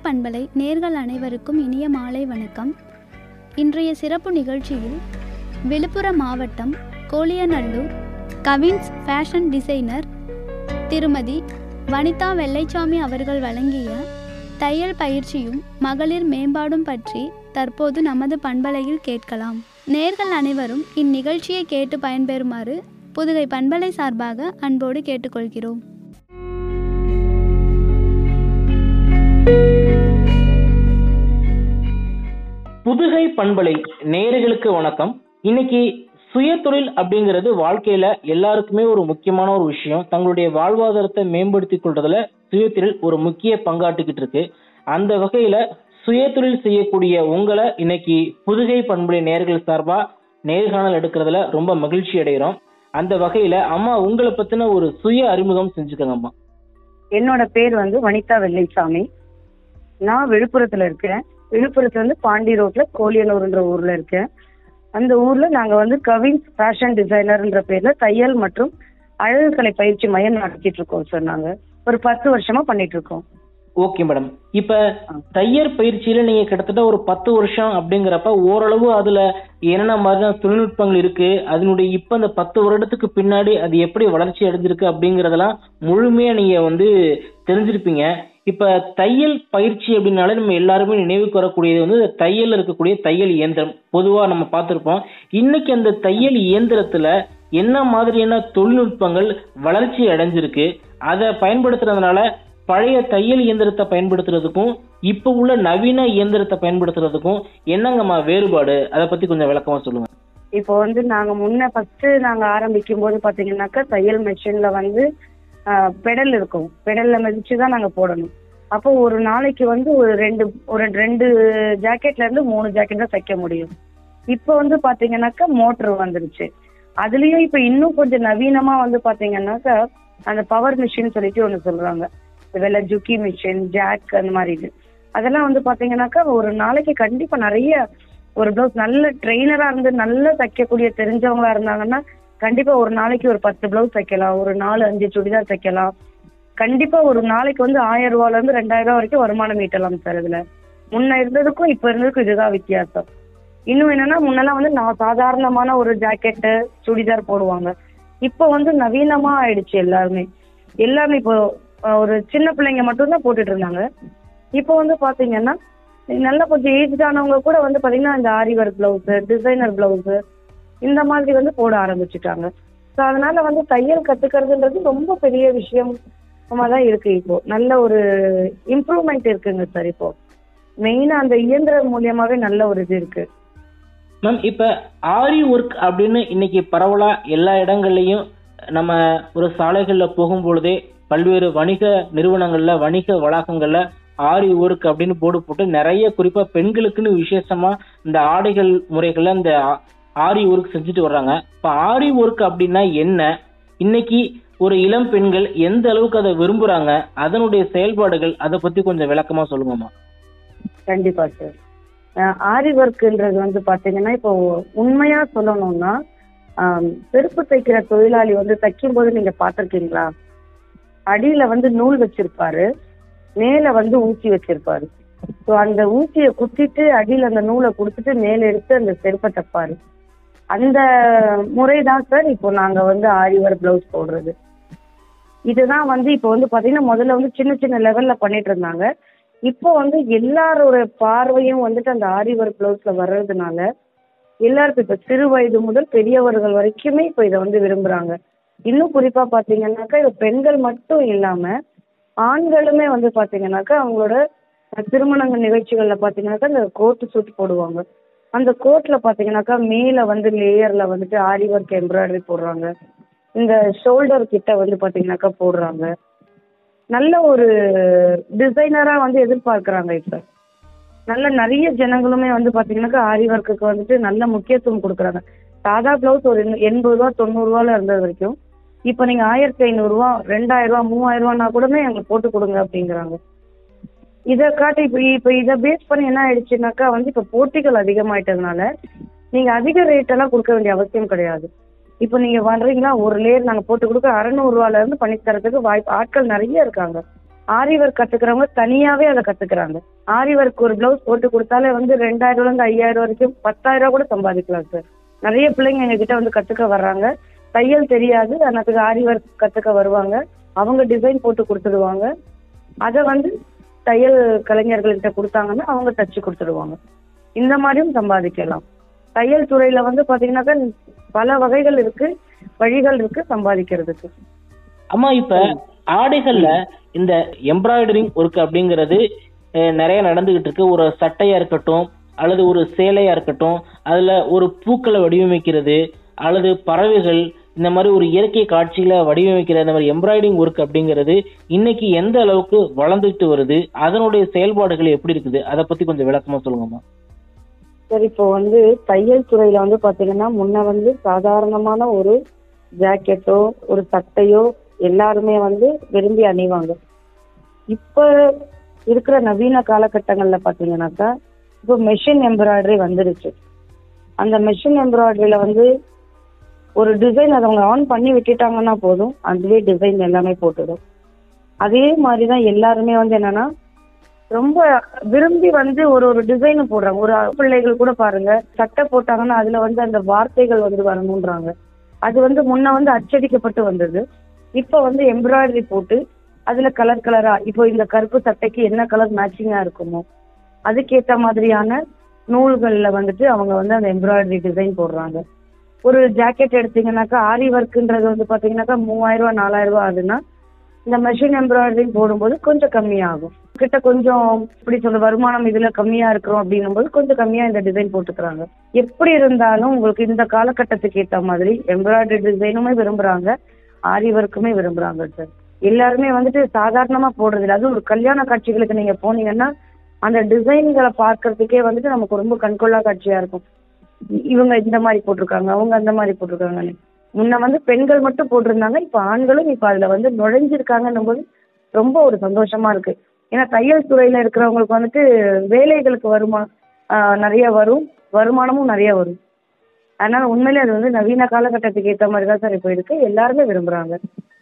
பண்பலை நேர்கள் அனைவருக்கும் இனிய மாலை வணக்கம் இன்றைய சிறப்பு நிகழ்ச்சியில் விழுப்புரம் மாவட்டம் கோலியநல்லூர் கவின்ஸ் ஃபேஷன் டிசைனர் திருமதி வனிதா வெள்ளைச்சாமி அவர்கள் வழங்கிய தையல் பயிற்சியும் மகளிர் மேம்பாடும் பற்றி தற்போது நமது பண்பலையில் கேட்கலாம் நேர்கள் அனைவரும் இந்நிகழ்ச்சியை கேட்டு பயன்பெறுமாறு புதுகை பண்பலை சார்பாக அன்போடு கேட்டுக்கொள்கிறோம் புதுகை பண்பலை நேயர்களுக்கு வணக்கம் இன்னைக்கு சுயதொழில் அப்படிங்கிறது வாழ்க்கையில எல்லாருக்குமே ஒரு முக்கியமான ஒரு விஷயம் தங்களுடைய வாழ்வாதாரத்தை மேம்படுத்திக் கொள்றதுல சுயதொழில் ஒரு முக்கிய பங்காற்றிக்கிட்டு இருக்கு அந்த வகையில சுயதொழில் செய்யக்கூடிய உங்களை இன்னைக்கு புதுகை பண்பலை நேயர்கள் சார்பா நேர்காணல் எடுக்கிறதுல ரொம்ப மகிழ்ச்சி அடைகிறோம் அந்த வகையில அம்மா உங்களை பத்தின ஒரு சுய அறிமுகம் செஞ்சுக்கோங்க அம்மா என்னோட பேர் வந்து வனிதா வெள்ளைசாமி நான் விழுப்புரத்துல இருக்கேன் விழுப்புரத்துல இருந்து பாண்டி ரோட்ல கோலியனூர்ன்ற ஊர்ல இருக்கேன் அந்த ஊர்ல நாங்க வந்து கவின்ஸ் ஃபேஷன் டிசைனர்ன்ற பேர்ல தையல் மற்றும் அழகுக்கலை பயிற்சி மையம் நடத்திட்டு இருக்கோம் சார் நாங்க ஒரு பத்து வருஷமா பண்ணிட்டு இருக்கோம் ஓகே மேடம் இப்ப தையர் பயிற்சியில நீங்க கிட்டத்தட்ட ஒரு பத்து வருஷம் அப்படிங்கிறப்ப ஓரளவு அதுல என்னென்ன மாதிரியான தொழில்நுட்பங்கள் இருக்கு அதனுடைய இப்ப அந்த பத்து வருடத்துக்கு பின்னாடி அது எப்படி வளர்ச்சி அடைஞ்சிருக்கு அப்படிங்கறதெல்லாம் முழுமையா நீங்க வந்து தெரிஞ்சிருப்பீங்க இப்ப தையல் பயிற்சி அப்படின்னாலே நம்ம எல்லாருமே நினைவுக்கு வரக்கூடியது வந்து இந்த தையல்ல இருக்கக்கூடிய தையல் இயந்திரம் பொதுவா நம்ம பார்த்திருப்போம் இன்னைக்கு அந்த தையல் இயந்திரத்துல என்ன மாதிரியான தொழில்நுட்பங்கள் வளர்ச்சி அடைஞ்சிருக்கு அதை பயன்படுத்துறதுனால பழைய தையல் இயந்திரத்தை பயன்படுத்துறதுக்கும் இப்ப உள்ள நவீன இயந்திரத்தை பயன்படுத்துறதுக்கும் என்னங்கம்மா வேறுபாடு அதை பத்தி கொஞ்சம் விளக்கமா சொல்லுங்க இப்போ வந்து நாங்க முன்ன ஃபர்ஸ்ட் நாங்க ஆரம்பிக்கும் போது பாத்தீங்கன்னாக்கா தையல் மெஷின்ல வந்து பெடல் இருக்கும் பெடல்ல மிதிச்சு தான் நாங்க போடணும் அப்போ ஒரு நாளைக்கு வந்து ஒரு ரெண்டு ஒரு ரெண்டு ஜாக்கெட்ல இருந்து மூணு ஜாக்கெட் தான் தைக்க முடியும் இப்போ வந்து பாத்தீங்கன்னாக்கா மோட்டர் வந்துருச்சு அதுலயும் இப்ப இன்னும் கொஞ்சம் நவீனமா வந்து பாத்தீங்கன்னாக்கா அந்த பவர் மிஷின் சொல்லிட்டு ஒண்ணு சொல்றாங்க வெள்ள ஜுக்கி மிஷின் ஜாக் அந்த மாதிரி இது அதெல்லாம் வந்து பாத்தீங்கன்னாக்கா ஒரு நாளைக்கு கண்டிப்பா நிறைய ஒரு பிளவுஸ் நல்ல ட்ரெயினரா இருந்து நல்லா தைக்கக்கூடிய தெரிஞ்சவங்களா இருந்தாங்கன்னா கண்டிப்பா ஒரு நாளைக்கு ஒரு பத்து பிளவுஸ் தைக்கலாம் ஒரு நாலு அஞ்சு சுடிதார் தைக்கலாம் கண்டிப்பா ஒரு நாளைக்கு வந்து ஆயிரம் ரூபாயில இருந்து ரெண்டாயிரம் ரூபாய் வரைக்கும் வருமானம் ஈட்டலாம் சார் இதுல முன்ன இருந்ததுக்கும் இப்ப இருந்ததுக்கும் இதுதான் வித்தியாசம் இன்னும் என்னன்னா முன்னெல்லாம் வந்து நான் சாதாரணமான ஒரு ஜாக்கெட்டு சுடிதார் போடுவாங்க இப்போ வந்து நவீனமா ஆயிடுச்சு எல்லாருமே எல்லாமே இப்போ அஹ், ஒரு சின்ன பிள்ளைங்க மட்டும்தான் போட்டுட்டு இருந்தாங்க இப்போ வந்து பாத்தீங்கன்னா நல்லா கொஞ்சம் ஏஜ் ஆனவங்க கூட வந்து பாத்தீங்கன்னா இந்த aari work blouse designer blouse இந்த மாதிரி வந்து போட ஆரம்பிச்சுட்டாங்க ஸோ அதனால வந்து தையல் கத்துக்கிறதுன்றது ரொம்ப பெரிய விஷயம் தான் இருக்கு இப்போ நல்ல ஒரு இம்ப்ரூவ்மெண்ட் இருக்குங்க சார் இப்போ மெயினா அந்த இயந்திரம் மூலியமாவே நல்ல ஒரு இது இருக்கு மேம் இப்ப ஆரி ஒர்க் அப்படின்னு இன்னைக்கு பரவலா எல்லா இடங்கள்லயும் நம்ம ஒரு சாலைகள்ல போகும் பொழுதே பல்வேறு வணிக நிறுவனங்கள்ல வணிக வளாகங்கள்ல ஆரி ஒர்க் அப்படின்னு போர்டு போட்டு நிறைய குறிப்பா பெண்களுக்குன்னு விசேஷமா இந்த ஆடைகள் முறைகள்ல இந்த ஆ- ஆரி ஒர்க் செஞ்சுட்டு வர்றாங்க இப்ப ஆரி ஒர்க் அப்படின்னா என்ன இன்னைக்கு ஒரு இளம் பெண்கள் எந்த அளவுக்கு அதை விரும்புறாங்க அதனுடைய செயல்பாடுகள் அதை பத்தி கொஞ்சம் விளக்கமா சொல்லுங்கம்மா கண்டிப்பா சார் ஆரி ஒர்க்ன்றது வந்து பாத்தீங்கன்னா இப்போ உண்மையா சொல்லணும்னா ஆம், செருப்பு தைக்கிற தொழிலாளி வந்து தைக்கும் போது நீங்க பாத்திருக்கீங்களா அடியில வந்து நூல் வச்சிருப்பாரு மேல வந்து ஊசி வச்சிருப்பாரு ஸோ அந்த ஊசியை குத்திட்டு அடியில அந்த நூலை கொடுத்துட்டு மேல எடுத்து அந்த செருப்பை தைப்பாரு அந்த முறை தான் சார் இப்போ நாங்க வந்து ஆரி ஒர்க் பிளவுஸ் போடுறது இதுதான் வந்து இப்போ வந்து பாத்தீங்கன்னா முதல்ல வந்து சின்ன சின்ன லெவல்ல பண்ணிட்டு இருந்தாங்க இப்போ வந்து எல்லாரோட பார்வையும் வந்துட்டு அந்த ஆரி ஒர்க் பிளவுஸ்ல வர்றதுனால எல்லாருக்கும் இப்போ சிறு வயது முதல் பெரியவர்கள் வரைக்குமே இப்போ இதை வந்து விரும்புறாங்க இன்னும் குறிப்பா பாத்தீங்கன்னாக்கா இது பெண்கள் மட்டும் இல்லாம ஆண்களுமே வந்து பாத்தீங்கன்னாக்கா அவங்களோட திருமணங்கள் நிகழ்ச்சிகள்ல பாத்தீங்கன்னாக்கா இந்த கோட்டு சூட் போடுவாங்க அந்த கோட்ல பாத்தீங்கன்னாக்கா மேல வந்து லேயர்ல வந்துட்டு ஆரி ஒர்க் எம்ப்ராய்டரி போடுறாங்க இந்த ஷோல்டர் கிட்ட வந்து பாத்தீங்கன்னாக்கா போடுறாங்க நல்ல ஒரு டிசைனரா வந்து எதிர்பார்க்கறாங்க இப்ப நல்ல நிறைய ஜனங்களுமே வந்து பாத்தீங்கன்னாக்கா ஆரி ஒர்க்குக்கு வந்துட்டு நல்ல முக்கியத்துவம் கொடுக்குறாங்க சாதா பிளவுஸ் ஒரு எண்ண- எண்பது ரூபா தொண்ணூறு ரூபால இருந்தது வரைக்கும் இப்போ நீங்க ஆயிரத்தி ஐநூறு ரூபா ரெண்டாயிரம் ரூபா மூவாயிரம் ரூபானா கூடமே எங்களுக்கு போட்டு கொடுங்க அப்படிங்கிறாங்க இதை காட்டி இப்போ இப்போ இதை பேஸ் பண்ணி என்ன ஆயிடுச்சுனாக்கா வந்து இப்போ போட்டிகள் அதிகமாயிட்டதுனால நீங்க அதிக ரேட் எல்லாம் கொடுக்க வேண்டிய அவசியம் கிடையாது இப்போ நீங்க வர்றீங்களா ஒரு லேயர் நாங்க போட்டு கொடுக்க அறநூறு ரூபால இருந்து பண்ணி தரதுக்கு வாய்ப்பு ஆட்கள் நிறைய இருக்காங்க ஆரி ஒர்க் கத்துக்கிறவங்க தனியாவே அதை கத்துக்கிறாங்க ஆரி ஒர்க் ஒரு பிளவுஸ் போட்டு கொடுத்தாலே வந்து ரெண்டாயிரம் ரூபாய் இருந்து ஐயாயிரம் வரைக்கும் பத்தாயிரம் ரூபாய் கூட சம்பாதிக்கலாம் சார் நிறைய பிள்ளைங்க எங்க கிட்ட வந்து கத்துக்க வர்றாங்க தையல் தெரியாது எனக்கு ஆரி ஒர்க் கத்துக்க வருவாங்க அவங்க டிசைன் போட்டு கொடுத்துடுவாங்க அதை வந்து தையல் கலைஞர்கள்கிட்ட கொடுத்தாங்கன்னா அவங்க தச்சு கொடுத்துடுவாங்க இந்த மாதிரியும் சம்பாதிக்கலாம் தையல் துறையில வந்து பாத்தீங்கன்னாக்கா பல வகைகள் இருக்கு வழிகள் இருக்கு சம்பாதிக்கிறதுக்கு அம்மா இப்ப ஆடைகள்ல இந்த எம்ப்ராய்டரிங் ஒர்க் அப்படிங்கிறது அஹ், நிறைய நடந்துகிட்டு இருக்கு ஒரு சட்டையா இருக்கட்டும் அல்லது ஒரு சேலையா இருக்கட்டும் அதுல ஒரு பூக்களை வடிவமைக்கிறது அல்லது பறவைகள் இந்த மாதிரி ஒரு இயற்கை காட்சிகளை வடிவமைக்கிற இந்த மாதிரி எம்ப்ராய்டிங் ஒர்க் அப்படிங்கிறது இன்னைக்கு எந்த அளவுக்கு வளர்ந்துட்டு வருது அதனுடைய செயல்பாடுகள் எப்படி இருக்குது அதை பத்தி கொஞ்சம் விளக்கமா சொல்லுங்கம்மா சரி இப்போ வந்து தையல் துறையில வந்து பாத்தீங்கன்னா முன்ன வந்து சாதாரணமான ஒரு ஜாக்கெட்டோ ஒரு சட்டையோ எல்லாருமே வந்து விரும்பி அணிவாங்க இப்ப இருக்கிற நவீன காலகட்டங்கள்ல பாத்தீங்கன்னாக்கா இப்போ மெஷின் எம்ப்ராய்டரி வந்துருச்சு அந்த மெஷின் எம்ப்ராய்டரியில வந்து ஒரு டிசைன் அதை அவங்க ஆன் பண்ணி விட்டுட்டாங்கன்னா போதும் அதுவே டிசைன் எல்லாமே போட்டுடும் அதே மாதிரி தான் எல்லாருமே வந்து என்னன்னா ரொம்ப விரும்பி வந்து ஒரு ஒரு டிசைன் போடுறாங்க ஒரு பிள்ளைகள் கூட பாருங்க சட்டை போட்டாங்கன்னா அதுல வந்து அந்த வார்த்தைகள் வந்து வரணுன்றாங்க அது வந்து முன்ன வந்து அச்சடிக்கப்பட்டு வந்தது இப்ப வந்து எம்ப்ராய்டரி போட்டு அதுல கலர் கலரா இப்போ இந்த கருப்பு சட்டைக்கு என்ன கலர் மேட்சிங்கா இருக்குமோ அதுக்கேத்த மாதிரியான நூல்கள்ல வந்துட்டு அவங்க வந்து அந்த எம்ப்ராய்டரி டிசைன் போடுறாங்க ஒரு ஜாக்கெட் எடுத்தீங்கன்னாக்கா ஆரி ஒர்க்குன்றது வந்து பாத்தீங்கன்னாக்கா மூவாயிரம் ரூபாய் நாலாயிரம் ரூபாய் ஆகுதுன்னா இந்த மெஷின் எம்ப்ராய்டரிங் போடும்போது கொஞ்சம் கம்மியாகும் கிட்ட கொஞ்சம் இப்படி சொல்ற வருமானம் இதுல கம்மியா இருக்கிறோம் அப்படின்னும் போது கொஞ்சம் கம்மியா இந்த டிசைன் போட்டுக்கிறாங்க எப்படி இருந்தாலும் உங்களுக்கு இந்த காலகட்டத்துக்கு ஏத்த மாதிரி எம்ப்ராய்டரி டிசைனுமே விரும்புறாங்க ஆரி ஒர்க்குமே விரும்புறாங்க சார் எல்லாருமே வந்துட்டு சாதாரணமா போடுறது இல்ல அது ஒரு கல்யாண காட்சிகளுக்கு நீங்க போனீங்கன்னா அந்த டிசைன்களை பார்க்கறதுக்கே வந்துட்டு நமக்கு ரொம்ப கண்கொள்ளா காட்சியா இருக்கும் இ- இவங்க இந்த மாதிரி போட்டிருக்காங்க அவங்க அந்த மாதிரி போட்டிருக்காங்கன்னு முன்ன வந்து பெண்கள் மட்டும் போட்டிருந்தாங்க இப்ப ஆண்களும் இப்ப அதுல வந்து நுழைஞ்சிருக்காங்கன்னும் போது ரொம்ப ஒரு சந்தோஷமா இருக்கு ஏன்னா தையல் துறையில இருக்கிறவங்களுக்கு வந்துட்டு வேலைகளுக்கு வருமா ஆஹ் நிறைய வரும் வருமானமும் நிறைய வரும் அதனால உண்மையிலே அது வந்து நவீன காலகட்டத்துக்கு ஏத்த மாதிரி தான் சார் இப்போ இருக்கு எல்லாருமே விரும்புறாங்க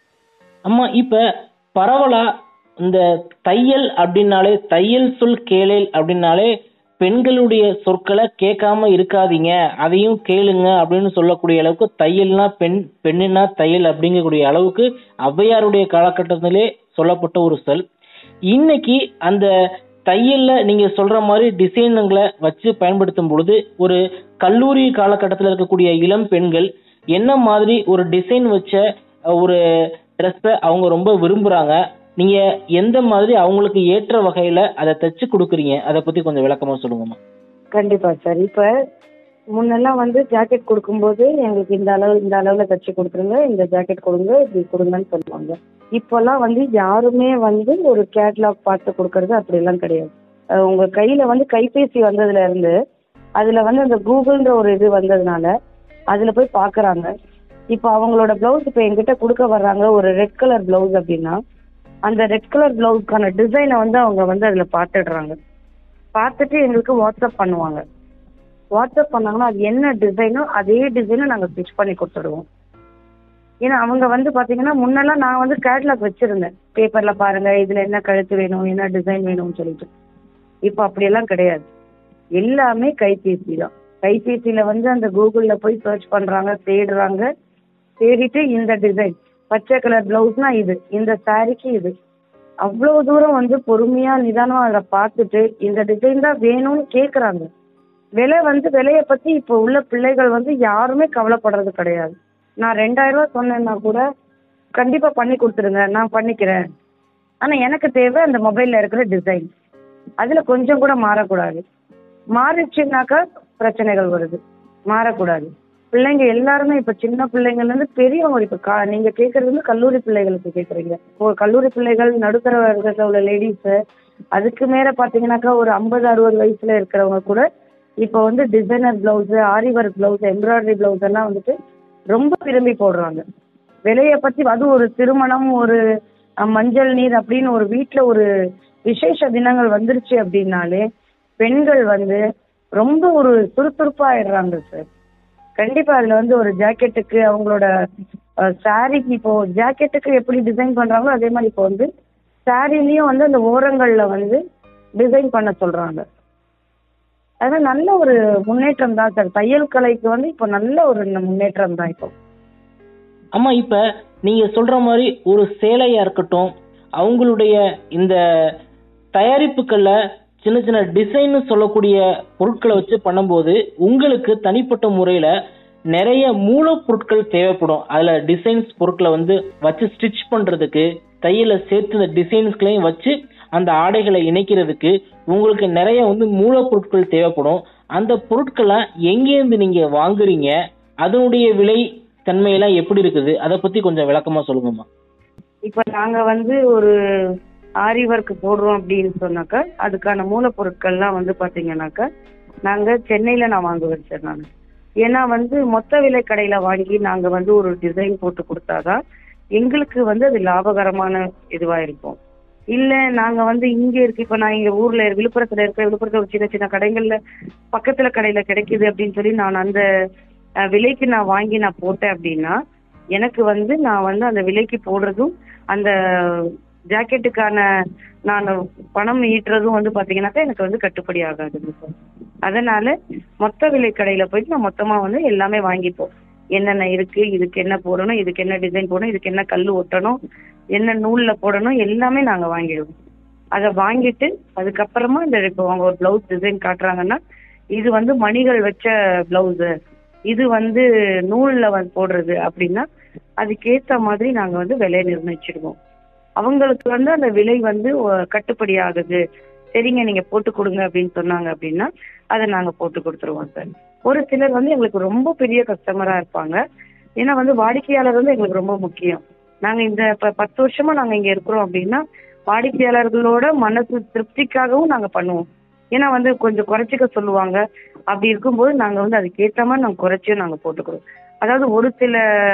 அம்மா இப்ப பரவலா இந்த தையல் அப்படின்னாலே தையல் சொல் கேளேல் அப்படின்னாலே பெண்களுடைய சொற்களை கேட்காம இருக்காதீங்க அதையும் கேளுங்க அப்படின்னு சொல்லக்கூடிய அளவுக்கு தையல்னா பெண் பெண்ணுனா தையல் அப்படிங்கக்கூடிய அளவுக்கு ஔவையாருடைய காலகட்டத்திலே சொல்லப்பட்ட ஒரு சொல் இன்னைக்கு அந்த தையல்ல நீங்க சொல்ற மாதிரி டிசைனுங்களை வச்சு பயன்படுத்தும் பொழுது ஒரு கல்லூரி காலகட்டத்தில் இருக்கக்கூடிய இளம் பெண்கள் என்ன மாதிரி ஒரு டிசைன் வச்ச அஹ், ஒரு ட்ரெஸ்ஸை அவங்க ரொம்ப விரும்புறாங்க நீங்க எந்த மாதிரி அவங்களுக்கு ஏற்ற வகையில அதை தச்சு கொடுக்குறீங்க அதை பத்தி கொஞ்சம் விளக்கமா சொல்லுங்கம்மா கண்டிப்பா சார் இப்ப முன்னெல்லாம் வந்து ஜாக்கெட் கொடுக்கும்போது எங்களுக்கு இந்த அளவு இந்த அளவுல தச்சு கொடுத்துருங்க இந்த ஜாக்கெட் கொடுங்க இப்படி கொடுங்கன்னு சொல்லுவாங்க இப்போல்லாம் வந்து யாருமே வந்து ஒரு கேட்லாக் பார்த்து கொடுக்கறது அப்படிலாம் கிடையாது அஹ் உங்க கையில வந்து கைபேசி வந்ததுல இருந்து அதுல வந்து அந்த கூகுள்ன்ற ஒரு இது வந்ததுனால அதுல போய் பாக்குறாங்க இப்போ அவங்களோட பிளவுஸ் இப்போ என்கிட்ட கொடுக்க வர்றாங்க ஒரு ரெட் கலர் பிளவுஸ் அப்படின்னா அந்த ரெட் கலர் பிளவுஸ்க்கான டிசைனை வந்து அவங்க வந்து அதுல பார்த்துடுறாங்க பார்த்துட்டு எங்களுக்கு வாட்ஸ்அப் பண்ணுவாங்க வாட்ஸ்அப் பண்ணாங்கன்னா அது என்ன டிசைனோ அதே டிசைனை நாங்கள் ஸ்டிச் பண்ணி கொடுத்துடுவோம் ஏன்னா அவங்க வந்து பாத்தீங்கன்னா முன்னெல்லாம் நான் வந்து கேட்லாக் வச்சிருந்தேன் பேப்பர்ல பாருங்க இதுல என்ன கழுத்து வேணும் என்ன டிசைன் வேணும்னு சொல்லிட்டு இப்போ அப்படியெல்லாம் கிடையாது எல்லாமே கைபேசி தான் கைபேசியில வந்து அந்த கூகுள்ல போய் சர்ச் பண்றாங்க தேடுறாங்க தேடிட்டு இந்த டிசைன் பச்சை கலர் பிளவுஸ்னா இது இந்த சாரிக்கு இது அவ்வளவு தூரம் வந்து பொறுமையா நிதானமா அதை பார்த்துட்டு இந்த டிசைன் தான் வேணும்னு கேக்குறாங்க விலை வந்து விலையை பத்தி இப்போ உள்ள பிள்ளைகள் வந்து யாருமே கவலைப்படுறது கிடையாது நான் ரெண்டாயிரம் ரூபாய் சொன்னேன்னா கூட கண்டிப்பா பண்ணி கொடுத்துருங்க நான் பண்ணிக்கிறேன் ஆனா எனக்கு தேவை அந்த மொபைல்ல இருக்கிற டிசைன் அதுல கொஞ்சம் கூட மாறக்கூடாது மாறிச்சுனாக்கா பிரச்சனைகள் வருது மாறக்கூடாது பிள்ளைங்க எல்லாருமே இப்ப சின்ன பிள்ளைங்கள்ல இருந்து பெரியவங்க இப்ப கா நீங்க கேக்குறது வந்து கல்லூரி பிள்ளைகளுக்கு கேக்குறீங்க ஒரு கல்லூரி பிள்ளைகள் நடுத்தர வர்க்கத்துல உள்ள லேடிஸ் அதுக்கு மேல பாத்தீங்கன்னாக்கா ஒரு ஐம்பது அறுபது வயசுல இருக்கிறவங்க கூட இப்போ வந்து designer blouse aari work blouse embroidery blouse எல்லாம் வந்துட்டு ரொம்ப விரும்பி போடுறாங்க விலையை பத்தி அது ஒரு திருமணம் ஒரு அஹ், மஞ்சள் நீர் அப்படின்னு ஒரு வீட்ல ஒரு விசேஷ தினங்கள் வந்துருச்சு அப்படின்னாலே பெண்கள் வந்து ரொம்ப ஒரு சுறுசுறுப்பாயிடுறாங்க சார் கண்டிப்பா அதுல வந்து ஒரு ஜாக்கெட்டுக்கு அவங்களோட சாரிக்கு இப்போ ஜாக்கெட்டுக்கு எப்படி டிசைன் பண்றாங்களோ அதே மாதிரி இப்போ வந்து சாரிலையும் வந்து அந்த ஓரங்கள்ல வந்து டிசைன் பண்ண சொல்றாங்க அது நல்ல ஒரு முன்னேற்றம் தான் சார் தையல் கலைக்கு வந்து இப்போ நல்ல ஒரு முன்னேற்றம் தான் இப்போ ஆமா இப்ப நீங்க சொல்ற மாதிரி ஒரு சேலையா இருக்கட்டும் அவங்களுடைய இந்த தயாரிப்புகள்ல சின்ன சின்ன டிசைன் சொல்லக்கூடிய பொருட்களை வச்சு பண்ணும்போது உங்களுக்கு தனிப்பட்ட முறையில நிறைய மூலப்பொருட்கள் தேவைப்படும் அதுல டிசைன்ஸ் பொருட்களை வந்து வச்சு ஸ்டிச் பண்றதுக்கு தையல சேர்த்து இந்த டிசைன்ஸ்களையும் வச்சு அந்த ஆடைகளை இணைக்கிறதுக்கு உங்களுக்கு நிறைய வந்து மூலப்பொருட்கள் தேவைப்படும் அந்த பொருட்களை எங்கேருந்து நீங்க வாங்குறீங்க அதனுடைய விலை தன்மையெல்லாம் எப்படி இருக்குது அதை பத்தி கொஞ்சம் விளக்கமா சொல்லுங்கம்மா இப்போ நாங்க வந்து ஒரு ஆரி ஒர்க் போடுறோம் அப்படின்னு சொன்னாக்கா அதுக்கான மூலப்பொருட்கள்லாம் வந்து பாத்தீங்கன்னாக்கா நாங்க சென்னையில நான் வாங்குவேன் சார் நான் ஏன்னா வந்து மொத்த விலை கடையில வாங்கி நாங்க வந்து ஒரு டிசைன் போட்டு கொடுத்தாதான் எங்களுக்கு வந்து அது லாபகரமான இதுவா இருக்கும் இல்ல நாங்க வந்து இங்க இருக்கு இப்ப நான் இங்க ஊர்ல இருக்க- விழுப்புரத்துல இருக்க விழுப்புரத்துல ஒரு சின்ன சின்ன கடைகள்ல பக்கத்துல கடையில கிடைக்குது அப்படின்னு சொல்லி நான் அந்த அஹ், விலைக்கு நான் வாங்கி நான் போட்டேன் அப்படின்னா எனக்கு வந்து நான் வந்து அந்த விலைக்கு போடுறதும் அந்த ஜாக்கெட்டுக்கான நான் பணம் ஈட்டுறதும் வந்து பாத்தீங்கன்னாக்கா எனக்கு வந்து கட்டுப்படி ஆகாதுங்க சார் அதனால மொத்த விலை கடையில போயிட்டு நான் மொத்தமா வந்து எல்லாமே வாங்கிப்போம் என்னென்ன இருக்கு இதுக்கு என்ன போடணும் இதுக்கு என்ன டிசைன் போடணும் இதுக்கு என்ன கல் ஒட்டணும் என்ன நூல்ல போடணும் எல்லாமே நாங்க வாங்கிடுவோம் அதை வாங்கிட்டு அதுக்கப்புறமா இந்த இப்போ அவங்க ஒரு பிளவுஸ் டிசைன் காட்டுறாங்கன்னா இது வந்து மணிகள் வச்ச பிளவுஸு இது வந்து நூல்ல வந்து போடுறது அப்படின்னா அதுக்கேத்த மாதிரி நாங்க வந்து விலை நிர்ணயிச்சிடுவோம் அவங்களுக்கு வந்து அந்த விலை வந்து ஒ- கட்டுப்படி ஆகுது சரிங்க நீங்க போட்டு கொடுங்க அப்படின்னு சொன்னாங்க அப்படின்னா அதை நாங்க போட்டு கொடுத்துருவோம் சார் ஒரு சிலர் வந்து எங்களுக்கு ரொம்ப பெரிய கஸ்டமரா இருப்பாங்க ஏன்னா வந்து வாடிக்கையாளர் வந்து எங்களுக்கு ரொம்ப முக்கியம் நாங்க இந்த இப்ப பத்து வருஷமா நாங்க இங்க இருக்கிறோம் அப்படின்னா வாடிக்கையாளர்களோட மனசு திருப்திக்காகவும் நாங்க பண்ணுவோம் ஏன்னா வந்து கொஞ்சம் குறைச்சிக்க சொல்லுவாங்க அப்படி இருக்கும்போது நாங்க வந்து அதுக்கேற்ற மாதிரி நாங்க குறைச்சியும் நாங்க போட்டுக்கிறோம் அதாவது ஒரு சில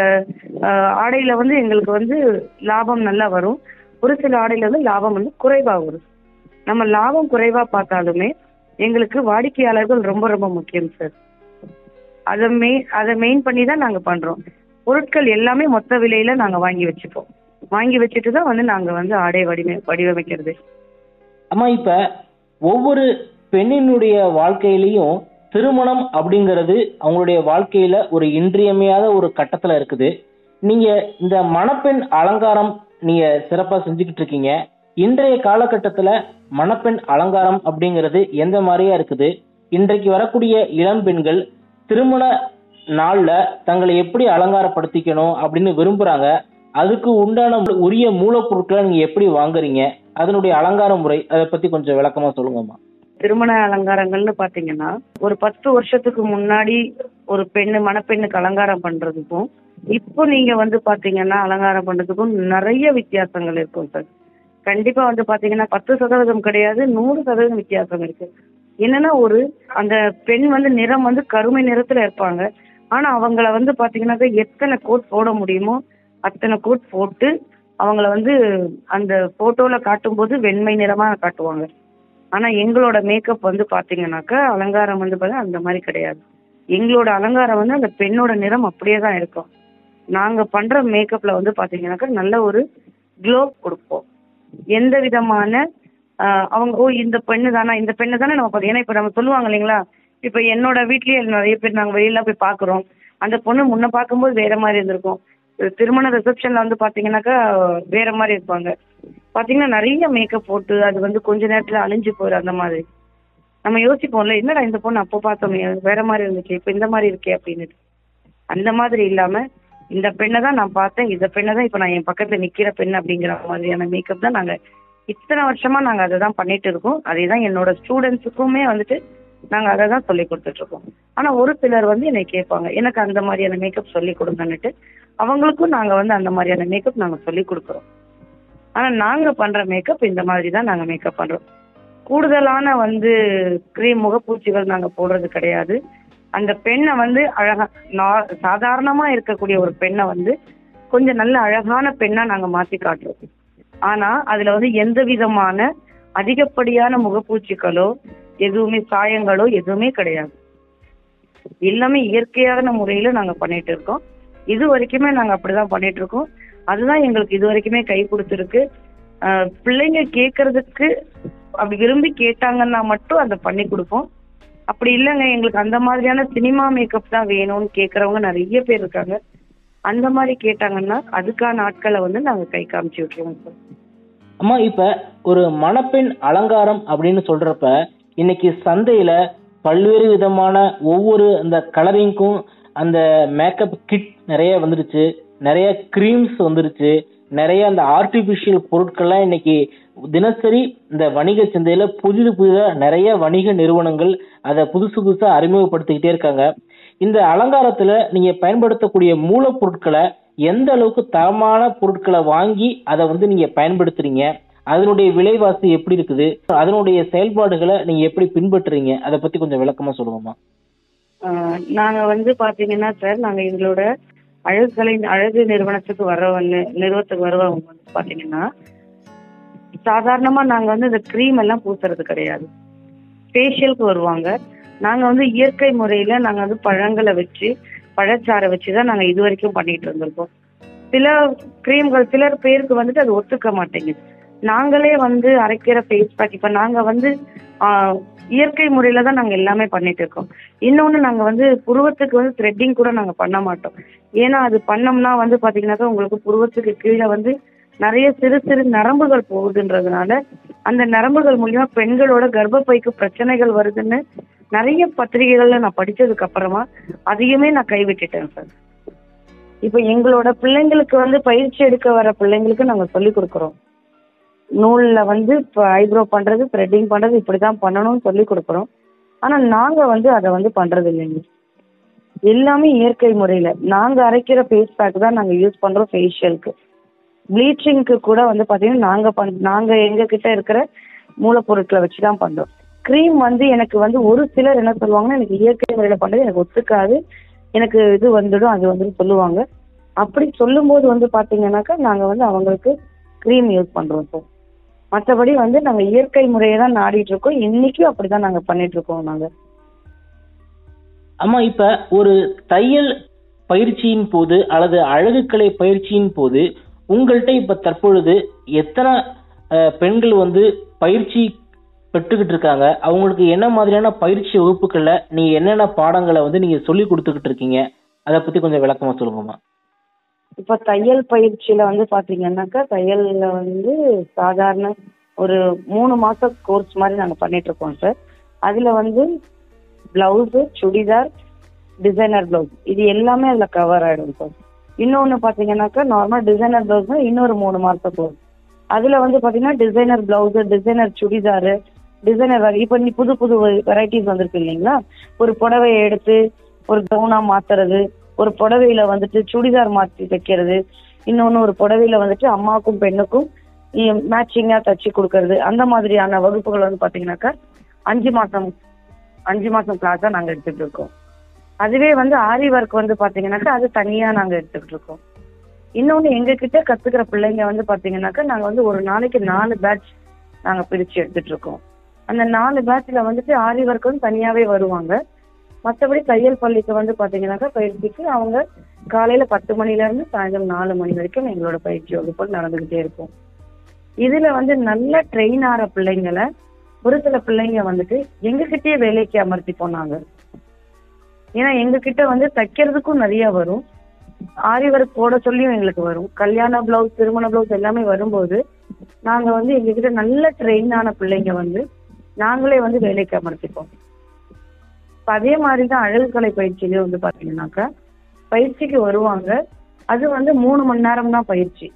ஆஹ், ஆடையில வந்து எங்களுக்கு வந்து லாபம் நல்லா வரும் ஒரு சில ஆடையில வந்து லாபம் வந்து குறைவா வரும் நம்ம லாபம் குறைவா பார்த்தாலுமே எங்களுக்கு வாடிக்கையாளர்கள் ரொம்ப ரொம்ப முக்கியம் சார் அதை மெயின் அதை மெயின் பண்ணி தான் நாங்க பண்றோம் பொருட்கள் எல்லாமே மொத்த விலையில நாங்க வாங்கி வச்சுப்போம் வாங்கி வச்சுட்டு தான் வந்து நாங்க வந்து ஆடை வடிவ வடிவமைக்கிறது அம்மா இப்ப ஒவ்வொரு பெண்ணினுடைய வாழ்க்கையிலையும் திருமணம் அப்படிங்கிறது அவங்களுடைய வாழ்க்கையில ஒரு இன்றியமையாத ஒரு கட்டத்துல இருக்குது நீங்க இந்த மணப்பெண் அலங்காரம் நீங்க சிறப்பா செஞ்சுக்கிட்டு இருக்கீங்க இன்றைய காலகட்டத்துல மணப்பெண் அலங்காரம் அப்படிங்கிறது எந்த மாதிரியா இருக்குது இன்றைக்கு வரக்கூடிய இளம் பெண்கள் திருமண நாள்ல தங்களை எப்படி அலங்காரப்படுத்திக்கணும் அப்படின்னு விரும்புறாங்க அதுக்கு உண்டான உரிய மூலப்பொருட்களை நீங்க எப்படி வாங்குறீங்க அதனுடைய அலங்கார முறை அதை பத்தி கொஞ்சம் விளக்கமா சொல்லுங்கம்மா திருமண அலங்காரங்கள்னு பாத்தீங்கன்னா ஒரு பத்து வருஷத்துக்கு முன்னாடி ஒரு பெண்ணு மணப்பெண்ணுக்கு அலங்காரம் பண்றதுக்கும் இப்போ நீங்க வந்து பாத்தீங்கன்னா அலங்காரம் பண்றதுக்கும் நிறைய வித்தியாசங்கள் இருக்கும் சார் கண்டிப்பா வந்து பாத்தீங்கன்னா பத்து சதவீதம் கிடையாது நூறு சதவீதம் வித்தியாசம் இருக்கு என்னன்னா ஒரு அந்த பெண் வந்து நிறம் வந்து கருமை நிறத்துல இருப்பாங்க ஆனா அவங்கள வந்து பாத்தீங்கன்னாக்கா எத்தனை கோட் போட முடியுமோ அத்தனை கோட் போட்டு அவங்கள வந்து அந்த போட்டோல காட்டும்போது வெண்மை நிறமா காட்டுவாங்க ஆனா எங்களோட மேக்கப் வந்து பாத்தீங்கன்னாக்கா அலங்காரம் வந்து பார்த்தா அந்த மாதிரி கிடையாது எங்களோட அலங்காரம் வந்து அந்த பெண்ணோட நிறம் அப்படியே தான் இருக்கும் நாங்க பண்ற மேக்கப்ல வந்து பாத்தீங்கன்னாக்கா நல்ல ஒரு க்ளோ கொடுப்போம் எந்த விதமான ஆஹ், அவங்க ஓ இந்த பெண்ணு தானா இந்த பெண்ணு தானே நம்ம பார்த்து ஏன்னா இப்ப நம்ம சொல்லுவாங்க இல்லைங்களா இப்ப என்னோட வீட்லயே நிறைய பேர் நாங்க வெளியில போய் பாக்குறோம் அந்த பொண்ணு முன்ன பார்க்கும்போது வேற மாதிரி இருந்திருக்கும் திருமண ரிசப்ஷன்ல வந்து பாத்தீங்கன்னாக்கா வேற மாதிரி இருப்பாங்க பாத்தீங்கன்னா நிறைய மேக்கப் போட்டு அது வந்து கொஞ்ச நேரத்துல அழிஞ்சு போயிடும் அந்த மாதிரி நம்ம யோசிப்போம்ல என்னடா இந்த பொண்ணு அப்போ பார்த்தோமே அது வேற மாதிரி இருந்துச்சு இப்போ இந்த மாதிரி இருக்கே அப்படின்னு அந்த மாதிரி இல்லாம இந்த பெண்ணை தான் நான் பார்த்தேன் இந்த பெண்ணை தான் இப்போ நான் என் பக்கத்துல நிக்கிற பெண் அப்படிங்கிற மாதிரியான மேக்கப் தான் நாங்க இத்தனை வருஷமா நாங்க அதை தான் பண்ணிட்டு இருக்கோம் அதே தான் என்னோட ஸ்டூடெண்ட்ஸுக்குமே வந்துட்டு நாங்க அதை தான் சொல்லி கொடுத்துட்டு இருக்கோம் ஆனா ஒரு சிலர் வந்து என்னை கேட்பாங்க எனக்கு அந்த மாதிரியான மேக்கப் சொல்லி கொடுங்கன்னுட்டு அவங்களுக்கும் நாங்க வந்து அந்த மாதிரியான மேக்கப் நாங்க சொல்லி கொடுக்குறோம் ஆனா நாங்க பண்ற மேக்கப் இந்த மாதிரி தான் நாங்க மேக்கப் பண்றோம் கூடுதலான வந்து கிரீம் முகப்பூச்சிகள் நாங்க போடுறது கிடையாது அந்த பெண்ணை வந்து அழகா நா- சாதாரணமா இருக்கக்கூடிய ஒரு பெண்ணை வந்து கொஞ்சம் நல்ல அழகான பெண்ணா நாங்க மாத்தி காட்டுறோம் ஆனா அதுல வந்து எந்த விதமான அதிகப்படியான முகப்பூச்சிகளோ எதுவுமே சாயங்களோ எதுவுமே கிடையாது எல்லாமே இயற்கையான முறையில நாங்க பண்ணிட்டு இருக்கோம் இது வரைக்குமே நாங்க அப்படிதான் பண்ணிட்டு இருக்கோம் அதுதான் எங்களுக்கு இது வரைக்குமே கை கொடுத்துருக்கு ஆஹ் பிள்ளைங்க கேட்கறதுக்கு அப்படி விரும்பி கேட்டாங்கன்னா மட்டும் அதை பண்ணி கொடுப்போம் அப்படி இல்லைங்க எங்களுக்கு அந்த மாதிரியான சினிமா மேக்கப் தான் வேணும்னு கேட்குறவங்க நிறைய பேர் இருக்காங்க அந்த மாதிரி கேட்டாங்கன்னா அதுக்கான ஆட்களை வந்து நாங்கள் கை காமிச்சு விட்டுருவோம் சார் அம்மா இப்ப ஒரு மணப்பெண் அலங்காரம் அப்படின்னு சொல்றப்ப இன்னைக்கு சந்தையில பல்வேறு விதமான ஒவ்வொரு அந்த கலரிங்க்கும் அந்த மேக்கப் கிட் நிறைய வந்துருச்சு நிறைய க்ரீம்ஸ் வந்துருச்சு நிறைய அந்த ஆர்டிபிஷியல் பொருட்கள்லாம் இன்னைக்கு தினசரி இந்த வணிக சந்தையில புதிது புதிதா நிறைய வணிக நிறுவனங்கள் அதை புதுசு புதுசா அறிமுகப்படுத்திக்கிட்டே இருக்காங்க இந்த அலங்காரத்துல நீங்க பயன்படுத்தக்கூடிய மூலப்பொருட்களை எந்த அளவுக்கு தரமான பொருட்களை வாங்கி அதை வந்து நீங்க பயன்படுத்துறீங்க அதனுடைய விலைவாசி எப்படி இருக்குது அதனுடைய செயல்பாடுகளை நீங்க எப்படி பின்பற்றுறீங்க அதை பத்தி கொஞ்சம் விளக்கமா சொல்லுங்கம்மா ஆஹ் நாங்க வந்து பாத்தீங்கன்னா சார் நாங்க எங்களோட அழகுக்கலை அழகு நிறுவனத்துக்கு வரவங்க நிறுவனத்துக்கு வரவங்க வந்து பாத்தீங்கன்னா சாதாரணமா நாங்க வந்து இந்த க்ரீம் எல்லாம் பூசுறது கிடையாது ஃபேஷியலுக்கு வருவாங்க நாங்க வந்து இயற்கை முறையில நாங்க வந்து பழங்களை வச்சு பழச்சாறை வச்சு தான் நாங்க இது வரைக்கும் பண்ணிட்டு இருந்திருக்கோம் சில க்ரீம்கள் சிலர் பேருக்கு வந்துட்டு அது ஒத்துக்க மாட்டேங்குது நாங்களே வந்து அரைக்கிற ஃபேஸ் பேக் இப்ப நாங்க வந்து ஆஹ், இயற்கை முறையில தான் நாங்க எல்லாமே பண்ணிட்டு இருக்கோம் இன்னொன்னு நாங்க வந்து புருவத்துக்கு வந்து த்ரெட்டிங் கூட நாங்க பண்ண மாட்டோம் ஏன்னா அது பண்ணோம்னா வந்து பாத்தீங்கன்னாக்கா உங்களுக்கு புருவத்துக்கு கீழே வந்து நிறைய சிறு சிறு நரம்புகள் போகுதுன்றதுனால அந்த நரம்புகள் மூலியமா பெண்களோட கர்ப்பப்பைக்கு பிரச்சனைகள் வருதுன்னு நிறைய பத்திரிகைகள்ல நான் படிச்சதுக்கு அப்புறமா அதையுமே நான் கைவிட்டுட்டேன் சார் இப்போ எங்களோட பிள்ளைங்களுக்கு வந்து பயிற்சி எடுக்க வர பிள்ளைங்களுக்கு நாங்க சொல்லி கொடுக்குறோம் நூல்ல வந்து இப்போ ஐப்ரோ பண்றது த்ரெட்டிங் பண்றது இப்படிதான் பண்ணணும்னு சொல்லி கொடுக்குறோம் ஆனா நாங்க வந்து அதை வந்து பண்றது இல்லைங்க எல்லாமே இயற்கை முறையில நாங்க அரைக்கிற ஃபேஸ் பேக் தான் நாங்க யூஸ் பண்றோம் ஃபேஷியலுக்கு ப்ளீச்சிங்க்கு கூட வந்து பாத்தீங்கன்னா நாங்க பண் நாங்க எங்க கிட்ட இருக்கிற மூலப்பொருட்களை வச்சு தான் பண்றோம் க்ரீம் வந்து எனக்கு வந்து ஒரு சிலர் என்ன சொல்லுவாங்கன்னா எனக்கு இயற்கை முறையில பண்றது எனக்கு ஒத்துக்காது எனக்கு இது வந்துடும் அது வந்துடும் சொல்லுவாங்க அப்படி சொல்லும்போது வந்து பாத்தீங்கன்னாக்கா நாங்க வந்து அவங்களுக்கு க்ரீம் யூஸ் பண்றோம் சார் மற்றபடி வந்து நாங்க இயற்கை முறையை தான் நாடிட்டு இருக்கோம் இன்னைக்கும் அப்படிதான் நாங்க பண்ணிட்டு இருக்கோம் நாங்க அம்மா இப்ப ஒரு தையல் பயிற்சியின் போது அல்லது அழகுக்கலை பயிற்சியின் போது உங்கள்கிட்ட இப்ப தற்பொழுது எத்தனை அஹ், பெண்கள் வந்து பயிற்சி பெற்றுக்கிட்டு இருக்காங்க அவங்களுக்கு என்ன மாதிரியான பயிற்சி வகுப்புகள்ல நீங்க என்னென்ன பாடங்களை வந்து நீங்க சொல்லி கொடுத்துக்கிட்டு இருக்கீங்க அதை பத்தி கொஞ்சம் விளக்கமா சொல்லுங்கம்மா இப்போ தையல் பயிற்சியில வந்து பாத்தீங்கன்னாக்கா தையல்ல வந்து சாதாரண ஒரு மூணு மாச கோர்ஸ் மாதிரி நாங்க பண்ணிட்டு இருக்கோம் சார் அதுல வந்து பிளவுஸு சுடிதார் டிசைனர் பிளவுஸ் இது எல்லாமே அதுல கவர் ஆயிடும் சார் இன்னொன்னு பாத்தீங்கன்னாக்கா நார்மல் டிசைனர் பிளவுஸ் இன்னொரு மூணு மாச கோர்ஸ் அதுல வந்து பாத்தீங்கன்னா designer blouse designer chudidar designer இப்போ நீ புது புது வெரைட்டிஸ் வந்திருக்கு இல்லைங்களா ஒரு புடவையை எடுத்து ஒரு கவுனா மாத்துறது ஒரு புடவையில வந்துட்டு சுடிதார் மாத்தி தைக்கிறது இன்னொன்னு ஒரு புடவையில வந்துட்டு அம்மாவுக்கும் பெண்ணுக்கும் மேட்சிங்கா தச்சு கொடுக்கறது அந்த மாதிரியான வகுப்புகள் வந்து பாத்தீங்கன்னாக்கா அஞ்சு மாசம் அஞ்சு மாசம் கிளாஸா நாங்க எடுத்துட்டு இருக்கோம் அதுவே வந்து ஆரி ஒர்க் வந்து பாத்தீங்கன்னாக்கா அது தனியா நாங்க எடுத்துக்கிட்டு இருக்கோம் இன்னொன்னு எங்க கிட்ட கத்துக்கிற பிள்ளைங்க வந்து பாத்தீங்கன்னாக்கா நாங்க வந்து ஒரு நாளைக்கு நாலு பேட்ச் நாங்க பிரிச்சு எடுத்துட்டு இருக்கோம் அந்த நாலு பேட்ச்ல வந்துட்டு ஆரி ஒர்க் வந்து தனியாவே வருவாங்க மற்றபடி தையல் பள்ளிக்கு வந்து பாத்தீங்கன்னாக்கா பயிற்சிக்கு அவங்க காலையில பத்து மணில இருந்து சாயந்தரம் நாலு மணி வரைக்கும் எங்களோட பயிற்சி வகுப்புகள் நடந்துகிட்டே இருக்கும் இதுல வந்து நல்ல ட்ரெயின் ஆற பிள்ளைங்களை ஒரு சில பிள்ளைங்க வந்துட்டு எங்க கிட்டயே வேலைக்கு அமர்த்தி போனாங்க ஏன்னா எங்க கிட்ட வந்து தைக்கிறதுக்கும் நிறைய வரும் ஆரி ஒர்க் போட சொல்லியும் எங்களுக்கு வரும் கல்யாண பிளவுஸ் திருமண பிளவுஸ் எல்லாமே வரும்போது நாங்க வந்து எங்க கிட்ட நல்ல ட்ரெயின் ஆன பிள்ளைங்க வந்து நாங்களே வந்து வேலைக்கு அமர்த்திப்போம் இப்ப அதே மாதிரி தான் அழகுக்கலை பயிற்சியிலே வந்து பாத்தீங்கன்னாக்கா பயிற்சிக்கு வருவாங்க அது வந்து மூணு மணி நேரம் தான் பயிற்சி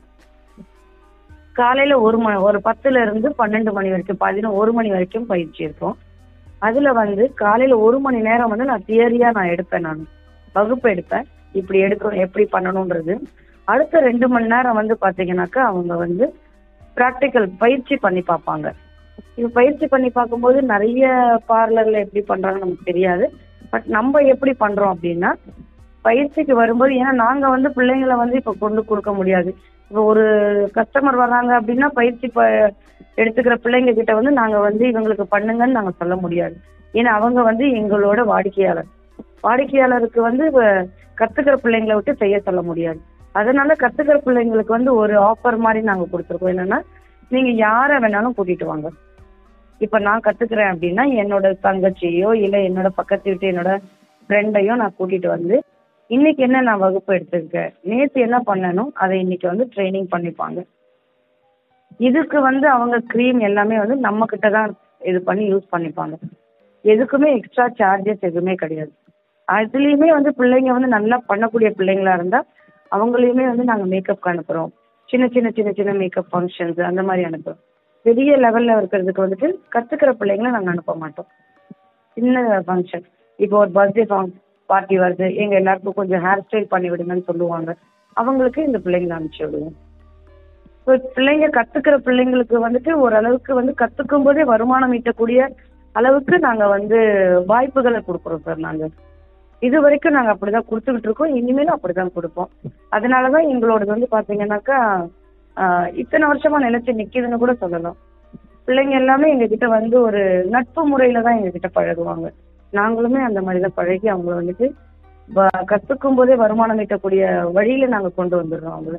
காலையில ஒரு மணி ஒரு பத்துல இருந்து பன்னெண்டு மணி வரைக்கும் பதினொரு ஒரு மணி வரைக்கும் பயிற்சி இருக்கும் அதுல வந்து காலையில ஒரு மணி நேரம் வந்து நான் தியரியா நான் எடுப்பேன் நான் வகுப்பு எடுப்பேன் இப்படி எடுக்கணும் எப்படி பண்ணணும்ன்றது அடுத்த ரெண்டு மணி நேரம் வந்து பாத்தீங்கன்னாக்கா அவங்க வந்து ப்ராக்டிக்கல் பயிற்சி பண்ணி பார்ப்பாங்க இது பயிற்சி பண்ணி பார்க்கும்போது நிறைய பார்லர்ல எப்படி பண்றாங்கன்னு நமக்கு தெரியாது பட் நம்ம எப்படி பண்றோம் அப்படின்னா பயிற்சிக்கு வரும்போது ஏன்னா நாங்க வந்து பிள்ளைங்களை வந்து இப்ப கொண்டு கொடுக்க முடியாது இப்போ ஒரு கஸ்டமர் வர்றாங்க அப்படின்னா பயிற்சி ப எடுத்துக்கிற பிள்ளைங்க கிட்ட வந்து நாங்க வந்து இவங்களுக்கு பண்ணுங்கன்னு நாங்க சொல்ல முடியாது ஏன்னா அவங்க வந்து எங்களோட வாடிக்கையாளர் வாடிக்கையாளருக்கு வந்து இப்ப கத்துக்கிற பிள்ளைங்களை விட்டு செய்ய சொல்ல முடியாது அதனால கத்துக்கிற பிள்ளைங்களுக்கு வந்து ஒரு ஆஃபர் மாதிரி நாங்க கொடுத்துருக்கோம் என்னன்னா நீங்க யாரை வேணாலும் கூட்டிட்டு வாங்க இப்ப நான் கத்துக்கிறேன் அப்படின்னா என்னோட தங்கச்சியோ இல்ல என்னோட பக்கத்து வீட்டு என்னோட ஃப்ரெண்டையோ நான் கூட்டிட்டு வந்து இன்னைக்கு என்ன நான் வகுப்பு எடுத்திருக்கேன் நேத்து என்ன பண்ணணும் அதை இன்னைக்கு வந்து ட்ரைனிங் பண்ணிப்பாங்க இதுக்கு வந்து அவங்க க்ரீம் எல்லாமே வந்து நம்ம கிட்ட தான் இது பண்ணி யூஸ் பண்ணிப்பாங்க எதுக்குமே எக்ஸ்ட்ரா சார்ஜஸ் எதுவுமே கிடையாது அதுலேயுமே வந்து பிள்ளைங்க வந்து நல்லா பண்ணக்கூடிய பிள்ளைங்களா இருந்தால் அவங்களையுமே வந்து நாங்கள் மேக்கப்க்கு அனுப்புகிறோம் சின்ன சின்ன சின்ன சின்ன மேக்கப் ஃபங்க்ஷன்ஸ் அந்த மாதிரி அனுப்புகிறோம் பெரிய லெவலில் இருக்கிறதுக்கு வந்துட்டு கற்றுக்கிற பிள்ளைங்களை நாங்கள் அனுப்ப மாட்டோம் சின்ன ஃபங்க்ஷன் இப்போ ஒரு பர்த்டே பார்ட்டி வருது எங்கள் எல்லாருக்கும் கொஞ்சம் ஹேர் ஸ்டைல் பண்ணி விடுங்கன்னு சொல்லுவாங்க அவங்களுக்கு இந்த பிள்ளைங்களை அனுப்பிச்சி விடுவோம் ஸோ பிள்ளைங்க கற்றுக்கிற பிள்ளைங்களுக்கு வந்துட்டு ஓரளவுக்கு வந்து கற்றுக்கும் போதே வருமானம் ஈட்டக்கூடிய அளவுக்கு நாங்கள் வந்து வாய்ப்புகளை கொடுக்குறோம் சார் நாங்கள் இது வரைக்கும் நாங்கள் அப்படி தான் கொடுத்துக்கிட்டு இருக்கோம் இனிமேலும் அப்படி தான் கொடுப்போம் அதனால தான் எங்களோடது வந்து பார்த்தீங்கன்னாக்கா ஆஹ், இத்தனை வருஷமா நிலைச்சு நிற்கிதுன்னு கூட சொல்லலாம் பிள்ளைங்க எல்லாமே எங்ககிட்ட வந்து ஒரு நட்பு முறையில தான் எங்ககிட்ட பழகுவாங்க நாங்களுமே அந்த மாதிரி தான் பழகி அவங்கள வந்துட்டு வ- கத்துக்கும் போதே வருமானம் ஈட்டக்கூடிய வழியில நாங்கள் கொண்டு வந்துடுறோம் அவங்கள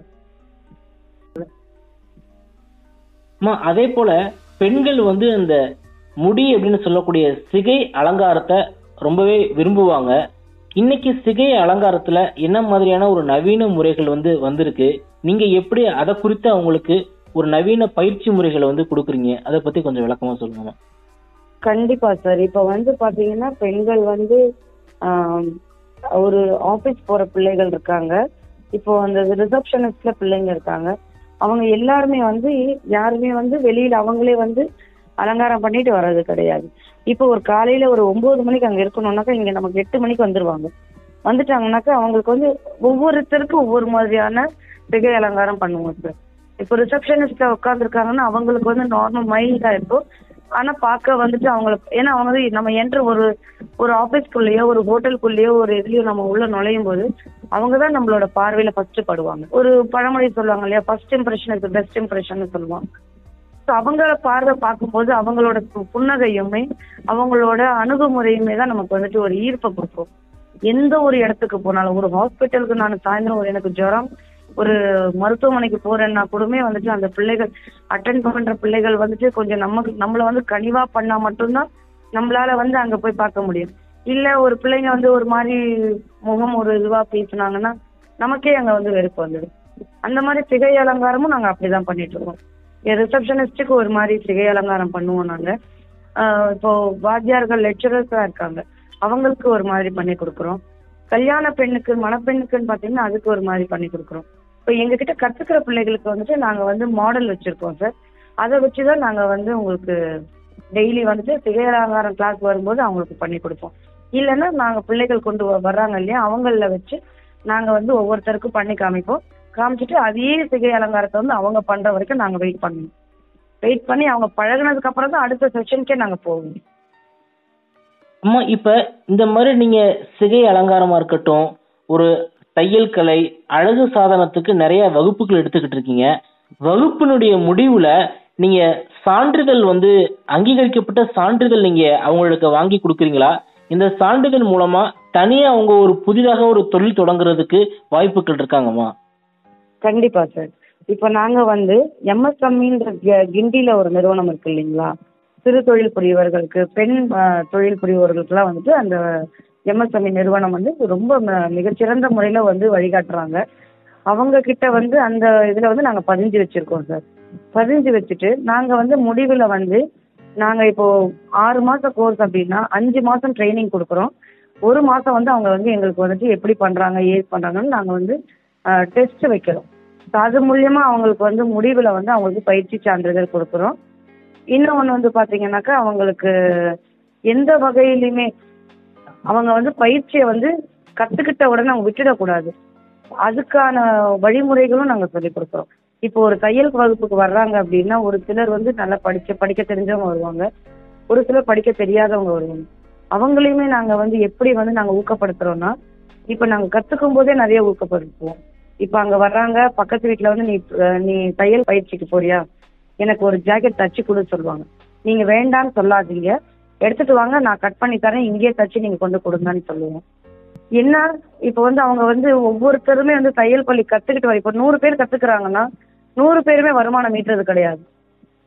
அம்மா அதே போல பெண்கள் வந்து அந்த முடி அப்படின்னு சொல்லக்கூடிய சிகை அலங்காரத்தை ரொம்பவே விரும்புவாங்க இன்னைக்கு சிகை அலங்காரத்துல என்ன மாதிரியான ஒரு நவீன முறைகள் வந்து வந்திருக்கு நீங்க எப்படி அதை குறித்து அவங்களுக்கு ஒரு நவீன பயிற்சி முறைகளை வந்து கொடுக்குறீங்க அதை பத்தி கொஞ்சம் விளக்கமா சொல்லுங்கம்மா கண்டிப்பா சார் இப்போ வந்து பாத்தீங்கன்னா பெண்கள் வந்து ஆம், ஒரு ஆபீஸ் போற பிள்ளைகள் இருக்காங்க இப்போ அந்த ரிசப்ஷனிஸ்ட்ல பிள்ளைங்க இருக்காங்க அவங்க எல்லாருமே வந்து யாருமே வந்து வெளியில அவங்களே வந்து அலங்காரம் பண்ணிட்டு வர்றது கிடையாது இப்போ ஒரு காலையில ஒரு ஒன்பது மணிக்கு அங்க இருக்கணும்னாக்கா இங்க நமக்கு எட்டு மணிக்கு வந்துருவாங்க வந்துட்டாங்கனாக்கா அவங்களுக்கு வந்து ஒவ்வொருத்தருக்கும் ஒவ்வொரு மாதிரியான சிகை அலங்காரம் பண்ணுவோம் சார் இப்போ ரிசப்ஷனிஸ்ட்ல உட்காந்துருக்காங்கன்னா அவங்களுக்கு வந்து நார்மல் மைல்டா இருக்கும் ஆனா பார்க்க வந்துட்டு அவங்கள ஏன்னா அவங்க வந்து நம்ம என்ட்ரு ஒரு ஒரு ஆஃபீஸ்க்குள்ளேயோ ஒரு ஹோட்டலுக்குள்ளேயோ ஒரு இதுலயோ நம்ம உள்ள நுழையும் போது அவங்க தான் நம்மளோட பார்வையில ஃபர்ஸ்ட் படுவாங்க ஒரு பழமொழி சொல்லுவாங்க இல்லையா first impression is best impression சொல்லுவாங்க ஸோ அவங்கள பார்வை பார்க்கும்போது அவங்களோட பு- புன்னகையுமே அவங்களோட அணுகுமுறையுமே தான் நமக்கு வந்துட்டு ஒரு ஈர்ப்பை கொடுக்கும் எந்த ஒரு இடத்துக்கு போனாலும் ஒரு ஹாஸ்பிட்டலுக்கு நான் சாயந்தரம் ஒரு எனக்கு ஜுரம் ஒரு மருத்துவமனைக்கு போறேன்னா கூடமே வந்துட்டு அந்த பிள்ளைகள் அட்டன் பண்ற பிள்ளைகள் வந்துட்டு கொஞ்சம் நமக்கு நம்மள வந்து கனிவா பண்ணா மட்டும்தான் நம்மளால வந்து அங்க போய் பார்க்க முடியும் இல்ல ஒரு பிள்ளைங்க வந்து ஒரு மாதிரி முகம் ஒரு இதுவா பேசுனாங்கன்னா நமக்கே அங்க வந்து வெறுப்பு வந்துடும் அந்த மாதிரி சிகை அலங்காரமும் நாங்க அப்படிதான் பண்ணிட்டு இருக்கோம் ரிசப்ஷனிஸ்டுக்கு ஒரு மாதிரி சிகை அலங்காரம் பண்ணுவோம் நாங்க ஆஹ் இப்போ வாத்தியார்கள் லெக்சரர்ஸா இருக்காங்க அவங்களுக்கு ஒரு மாதிரி பண்ணி கொடுக்குறோம் கல்யாண பெண்ணுக்கு மணப்பெண்ணுக்குன்னு பாத்தீங்கன்னா அதுக்கு ஒரு மாதிரி பண்ணி கொடுக்குறோம் இப்போ எங்ககிட்ட கத்துக்கிற பிள்ளைகளுக்கு வந்துட்டு நாங்க வந்து மாடல் வச்சிருக்கோம் சார் அதை வச்சுதான் நாங்க வந்து உங்களுக்கு டெய்லி வந்துட்டு சிகை அலங்காரம் கிளாஸ் வரும்போது அவங்களுக்கு பண்ணி கொடுப்போம் இல்லைன்னா நாங்க பிள்ளைகள் கொண்டு வ- வர்றாங்க இல்லையா அவங்கள வச்சு நாங்க வந்து ஒவ்வொருத்தருக்கும் பண்ணி காமிப்போம் காமிச்சிட்டு அதே சிகை அலங்காரத்தை வந்து அவங்க பண்ற வரைக்கும் நாங்க வெயிட் பண்ணணும் வெயிட் பண்ணி அவங்க பழகுனதுக்கு அப்புறம் தான் அடுத்த செஷனுக்கே நாங்க போவோம் அம்மா இப்ப இந்த மாதிரி நீங்க சிகை அலங்காரமா இருக்கட்டும் ஒரு தையல் கலை அழகு சாதனத்துக்கு நிறைய வகுப்புகள் எடுத்துக்கிட்டு இருக்கீங்க வகுப்பினுடைய முடிவுல நீங்க சான்றிதழ் வந்து அங்கீகரிக்கப்பட்ட சான்றிதழ் நீங்க அவங்களுக்கு வாங்கி கொடுக்குறீங்களா இந்த சான்றிதழ் மூலமா தனியா அவங்க ஒரு புதிதாக ஒரு தொழில் தொடங்குறதுக்கு வாய்ப்புகள் இருக்காங்கம்மா கண்டிப்பா சார் இப்போ நாங்க வந்து எம்எஸ்எம்இன்ற கிண்டியில ஒரு நிறுவனம் இருக்கு இல்லைங்களா சிறு தொழில் புரியவர்களுக்கு பெண் அஹ், தொழில் புரியவர்களுக்கெல்லாம் வந்துட்டு அந்த எம்எஸ்எம்இ நிறுவனம் வந்து ரொம்ப ம- மிகச்சிறந்த முறையில வந்து வழிகாட்டுறாங்க அவங்க கிட்ட வந்து அந்த இதுல வந்து நாங்க பதிஞ்சு வச்சிருக்கோம் சார் பதிஞ்சு வச்சுட்டு நாங்க வந்து முடிவுல வந்து நாங்க இப்போ ஆறு மாசம் கோர்ஸ் அப்படின்னா அஞ்சு மாசம் ட்ரைனிங் கொடுக்குறோம் ஒரு மாசம் வந்து அவங்க வந்து எங்களுக்கு வந்துட்டு எப்படி பண்றாங்க ஏது பண்றாங்கன்னு நாங்க வந்து டெஸ்ட் வைக்கிறோம் So அது மூலியமா அவங்களுக்கு வந்து முடிவுல வந்து அவங்களுக்கு பயிற்சி சான்றிதழ் கொடுக்குறோம் இன்னொன்று வந்து பாத்தீங்கன்னாக்கா அவங்களுக்கு எந்த வகையிலுமே அவங்க வந்து பயிற்சியை வந்து கத்துக்கிட்ட உடனே அவங்க விட்டுடக்கூடாது அதுக்கான வழிமுறைகளும் நாங்க சொல்லி கொடுக்குறோம் இப்போ ஒரு தையல் வகுப்புக்கு வர்றாங்க அப்படின்னா ஒரு சிலர் வந்து நல்லா படிச்ச படிக்க தெரிஞ்சவங்க வருவாங்க ஒரு சிலர் படிக்க தெரியாதவங்க வருவாங்க அவங்களையுமே நாங்க வந்து எப்படி வந்து நாங்க ஊக்கப்படுத்துறோம்னா இப்ப நாங்க கத்துக்கும் போதே நிறைய ஊக்கப்படுத்துவோம் இப்ப அங்க வர்றாங்க பக்கத்து வீட்ல வந்து நீ அஹ், நீ தையல் பயிற்சிக்கு போறியா எனக்கு ஒரு ஜாக்கெட் தச்சு கொடு சொல்லுவாங்க நீங்க வேண்டாம்னு சொல்லாதீங்க எடுத்துட்டு வாங்க நான் கட் பண்ணி தரேன் இங்கேயே தச்சு நீங்க கொண்டு கொடுங்கன்னு சொல்லுவோம் என்ன இப்போ வந்து அவங்க வந்து ஒவ்வொருத்தருமே வந்து தையல் பள்ளி கத்துக்கிட்டு வர இப்போ நூறு பேர் கத்துக்கிறாங்கன்னா நூறு பேருமே வருமானம் ஈட்டுறது கிடையாது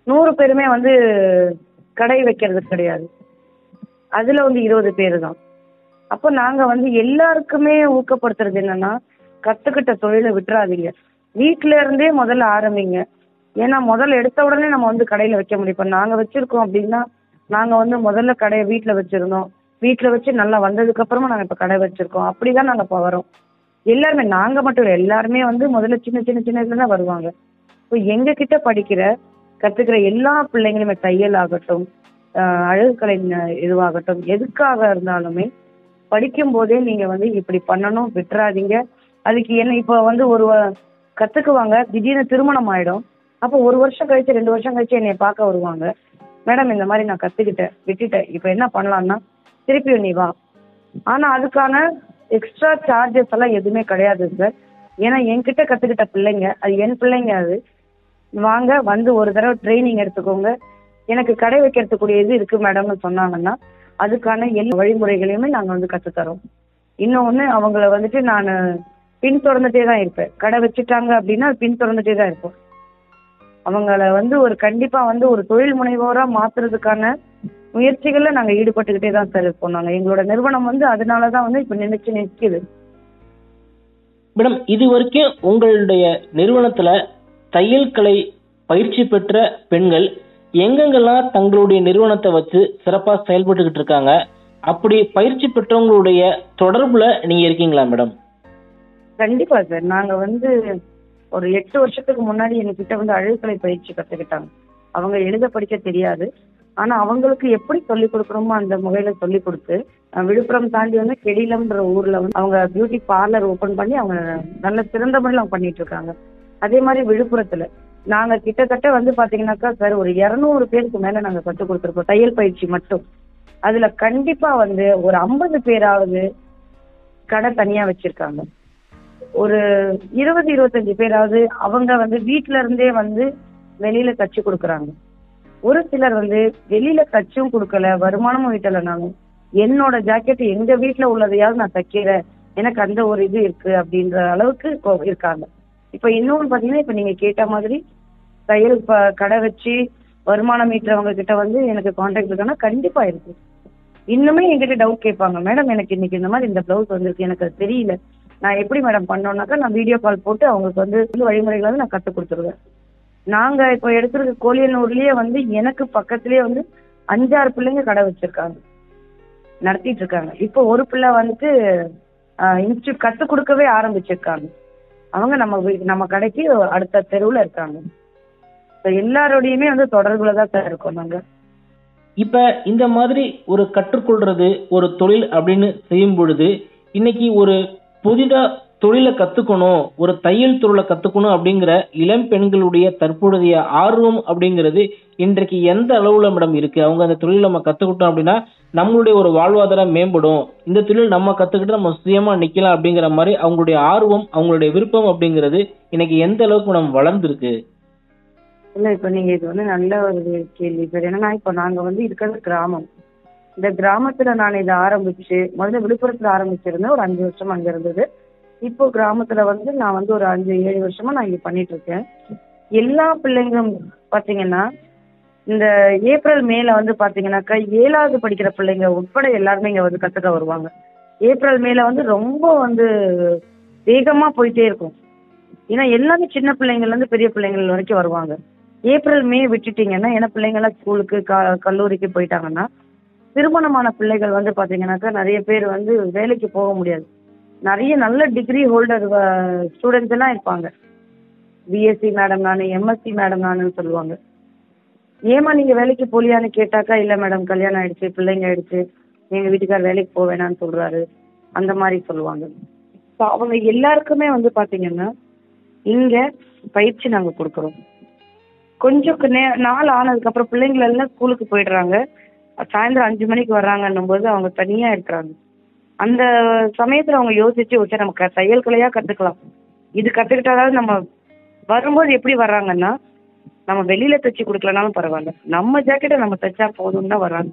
நூறு பேருமே வந்து கடை வைக்கிறது கிடையாது அதுல வந்து இருபது பேர் தான் அப்போ நாங்க வந்து எல்லாருக்குமே ஊக்கப்படுத்துறது என்னன்னா கத்துக்கிட்ட தொழிலை விட்டுறாதீங்க வீட்ல இருந்தே முதல்ல ஆரம்பிங்க ஏன்னா முதல்ல எடுத்த உடனே நம்ம வந்து கடையில வைக்க முடியும் இப்போ நாங்க வச்சிருக்கோம் அப்படின்னா நாங்க வந்து முதல்ல கடையை வீட்ல வச்சிருந்தோம் வீட்ல வச்சு நல்லா வந்ததுக்கு அப்புறமா நாங்க இப்ப கடை வச்சிருக்கோம் அப்படிதான் நாங்க இப்போ வரோம் எல்லாருமே நாங்க மட்டும் இல்லை எல்லாருமே வந்து முதல்ல சின்ன சின்ன சின்ன இதுல தான் வருவாங்க இப்போ எங்க கிட்ட படிக்கிற கத்துக்கிற எல்லா பிள்ளைங்களுமே தையல் ஆகட்டும் ஆஹ் அழகுக்கலை ந- இதுவாகட்டும் எதுக்காக இருந்தாலுமே படிக்கும் போதே நீங்க வந்து இப்படி பண்ணணும் விட்டுறாதீங்க அதுக்கு என்ன இப்போ வந்து ஒரு வ- கத்துக்குவாங்க திடீர்னு திருமணம் ஆயிடும் அப்போ ஒரு வருஷம் கழிச்சு ரெண்டு வருஷம் கழிச்சு என்னைய பார்க்க வருவாங்க மேடம் இந்த மாதிரி நான் கத்துக்கிட்டேன் விட்டுட்டேன் இப்போ என்ன பண்ணலாம்னா திருப்பியும் நீ வா ஆனா அதுக்கான எக்ஸ்ட்ரா சார்ஜஸ் எல்லாம் எதுவுமே கிடையாது சார் ஏன்னா என்கிட்ட கத்துக்கிட்ட பிள்ளைங்க அது என் பிள்ளைங்க அது வாங்க வந்து ஒரு தடவை ட்ரைனிங் எடுத்துக்கோங்க எனக்கு கடை வைக்கிறதுக்குரிய இது இருக்கு மேடம்னு சொன்னாங்கன்னா அதுக்கான எல்லா வழிமுறைகளையுமே நாங்க வந்து கத்துத்தரோம் இன்னொன்னு அவங்கள வந்துட்டு நான் பின்தொடர்ந்துட்டே தான் இருப்பேன் கடை வச்சுட்டாங்க அப்படின்னா பின்தொடர்ந்துட்டே தான் இருப்போம் அவங்கள வந்து ஒரு கண்டிப்பா வந்து ஒரு தொழில் முனைவோரா மாத்துறதுக்கான முயற்சிகள்ல நாங்க ஈடுபட்டுக்கிட்டே தான் சார் இருப்போம் நாங்க எங்களோட நிறுவனம் வந்து அதனால தான் வந்து இப்ப நினைச்சு நிற்குது மேடம் இது வரைக்கும் உங்களுடைய நிறுவனத்துல தையல் கலை பயிற்சி பெற்ற பெண்கள் எங்கெங்கெல்லாம் தங்களுடைய நிறுவனத்தை வச்சு சிறப்பா செயல்பட்டுக்கிட்டு இருக்காங்க அப்படி பயிற்சி பெற்றவங்களுடைய தொடர்புல நீங்க இருக்கீங்களா மேடம் கண்டிப்பா சார் நாங்க வந்து ஒரு எட்டு வருஷத்துக்கு முன்னாடி எங்ககிட்ட வந்து அழகுக்கலை பயிற்சி கத்துக்கிட்டாங்க அவங்க எழுத படிக்க தெரியாது ஆனா அவங்களுக்கு எப்படி சொல்லி கொடுக்கணுமோ அந்த முறையில சொல்லி கொடுத்து அஹ், விழுப்புரம் தாண்டி வந்து கெடிலம்ன்ற ஊர்ல வந்து அவங்க பியூட்டி பார்லர் ஓபன் பண்ணி அவங்க நல்ல சிறந்த முறையில் அவங்க பண்ணிட்டு இருக்காங்க அதே மாதிரி விழுப்புரத்துல நாங்க கிட்டத்தட்ட வந்து பாத்தீங்கன்னாக்கா சார் ஒரு இருநூறு பேருக்கு மேல நாங்க கற்றுக் கொடுத்துருக்கோம் தையல் பயிற்சி மட்டும் அதுல கண்டிப்பா வந்து ஒரு ஐம்பது பேராவது கடை தனியா வச்சிருக்காங்க ஒரு இருபது இருபத்தஞ்சு பேராவது அவங்க வந்து வீட்ல இருந்தே வந்து வெளியில தச்சு கொடுக்குறாங்க ஒரு சிலர் வந்து வெளியில தச்சும் கொடுக்கல வருமானமும் ஈட்டலைனாலும் என்னோட ஜாக்கெட் எங்க வீட்ல உள்ளதையாவது நான் தைக்கிறேன் எனக்கு அந்த ஒரு இது இருக்கு அப்படின்ற அளவுக்கு இப்போ இருக்காங்க இப்ப இன்னொன்னு பாத்தீங்கன்னா இப்ப நீங்க கேட்ட மாதிரி தையல் ப- கடை வச்சு வருமானம் ஈட்டுறவங்க கிட்ட வந்து எனக்கு கான்டாக்ட் இருக்கான்னா கண்டிப்பா இருக்கு இன்னுமே என்கிட்ட டவுட் கேட்பாங்க மேடம் எனக்கு இன்னைக்கு இந்த மாதிரி இந்த பிளவுஸ் வந்திருக்கு எனக்கு அது தெரியல நான் எப்படி மேடம் பண்ணோம்னாக்கா நான் வீடியோ கால் போட்டு அவங்களுக்கு வந்து இந்த வழிமுறைகளை வந்து நான் கற்றுக் கொடுத்துருவேன் நாங்க இப்போ எடுத்திருக்க கோழியனூர்லயே வந்து எனக்கு பக்கத்துலயே வந்து அஞ்சாறு பிள்ளைங்க கடை வச்சிருக்காங்க நடத்திட்டு இருக்காங்க இப்போ ஒரு பிள்ளை வந்துட்டு இன்ஸ்டியூட் கற்றுக் கொடுக்கவே ஆரம்பிச்சிருக்காங்க அவங்க நம்ம வீ- நம்ம கடைக்கு அடுத்த தெருவுல இருக்காங்க So எல்லாரோடையுமே வந்து தொடர்புல தான் சார் இருக்கோம் நாங்க இப்ப இந்த மாதிரி ஒரு கற்றுக்கொள்றது ஒரு தொழில் அப்படின்னு செய்யும் பொழுது இன்னைக்கு ஒரு புதிதா தொழிலை கத்துக்கணும் ஒரு தையல் தொழிலை கத்துக்கணும் அப்படிங்கிற இளம் பெண்களுடைய தற்போதைய ஆர்வம் அப்படிங்கிறது இன்றைக்கு எந்த அளவுல மேடம் இருக்கு அவங்க அந்த தொழிலை நம்ம கத்துக்கிட்டோம் அப்படின்னா நம்மளுடைய ஒரு வாழ்வாதாரம் மேம்படும் இந்த தொழில் நம்ம கத்துக்கிட்டு நம்ம சுயமா நிக்கலாம் அப்படிங்கிற மாதிரி அவங்களுடைய ஆர்வம் அவங்களுடைய விருப்பம் அப்படிங்கிறது இன்னைக்கு எந்த அளவுக்கு மேடம் வளர்ந்துருக்கு இல்ல இப்ப நீங்க இது வந்து நல்ல ஒரு கேள்வி சார் என்னன்னா இப்ப நாங்க வந்து இருக்கிறது கிராமம் இந்த கிராமத்துல நான் இதை ஆரம்பிச்சு முதல்ல விழுப்புரத்துல ஆரம்பிச்சிருந்தேன் ஒரு அஞ்சு வருஷம் அங்க இருந்தது இப்போ கிராமத்துல வந்து நான் வந்து ஒரு அஞ்சு ஏழு வருஷமா நான் இங்க பண்ணிட்டு இருக்கேன் எல்லா பிள்ளைங்களும் பாத்தீங்கன்னா இந்த ஏப்ரல் மேல வந்து பாத்தீங்கன்னாக்கா ஏழாவது படிக்கிற பிள்ளைங்க உட்பட எல்லாருமே இங்க வந்து கத்துக்க வருவாங்க ஏப்ரல் மேல வந்து ரொம்ப வந்து வேகமா போயிட்டே இருக்கும் ஏன்னா எல்லாமே சின்ன பிள்ளைங்கள்ல இருந்து பெரிய பிள்ளைங்கள் வரைக்கும் வருவாங்க ஏப்ரல் மே விட்டுட்டீங்கன்னா ஏன்னா பிள்ளைங்கெல்லாம் ஸ்கூலுக்கு க- கல்லூரிக்கு போயிட்டாங்கன்னா திருமணமான பிள்ளைகள் வந்து பாத்தீங்கன்னாக்கா நிறைய பேர் வந்து வேலைக்கு போக முடியாது நிறைய நல்ல டிகிரி ஹோல்டர் ஸ்டூடெண்ட்ஸ் எல்லாம் இருப்பாங்க பிஎஸ்சி மேடம் நான் எம்எஸ்சி மேடம் நானு சொல்லுவாங்க ஏமா நீங்க வேலைக்கு போலியான்னு கேட்டாக்கா இல்ல மேடம் கல்யாணம் ஆயிடுச்சு பிள்ளைங்க ஆயிடுச்சு எங்க வீட்டுக்கார் வேலைக்கு போக வேணாம்னு சொல்றாரு அந்த மாதிரி சொல்லுவாங்க So, அவங்க எல்லாருக்குமே வந்து பாத்தீங்கன்னா இங்க பயிற்சி நாங்க கொடுக்குறோம் கொஞ்சம் கு- நே- நாள் ஆனதுக்கு அப்புறம் பிள்ளைங்கள் எல்லாம் ஸ்கூலுக்கு போயிடுறாங்க சாயந்தரம் அஞ்சு மணிக்கு வர்றாங்கன்னும் போது அவங்க தனியா இருக்கிறாங்க அந்த சமயத்துல அவங்க யோசிச்சு வச்சு நம்ம க- தையல் கலையா கத்துக்கலாம் இது கத்துக்கிட்டாலாவது நம்ம வரும்போது எப்படி வர்றாங்கன்னா நம்ம வெளியில தைச்சு கொடுக்கலனாலும் பரவாயில்ல நம்ம ஜாக்கெட்டை நம்ம தைச்சா போதும்னு தான் வர்றாங்க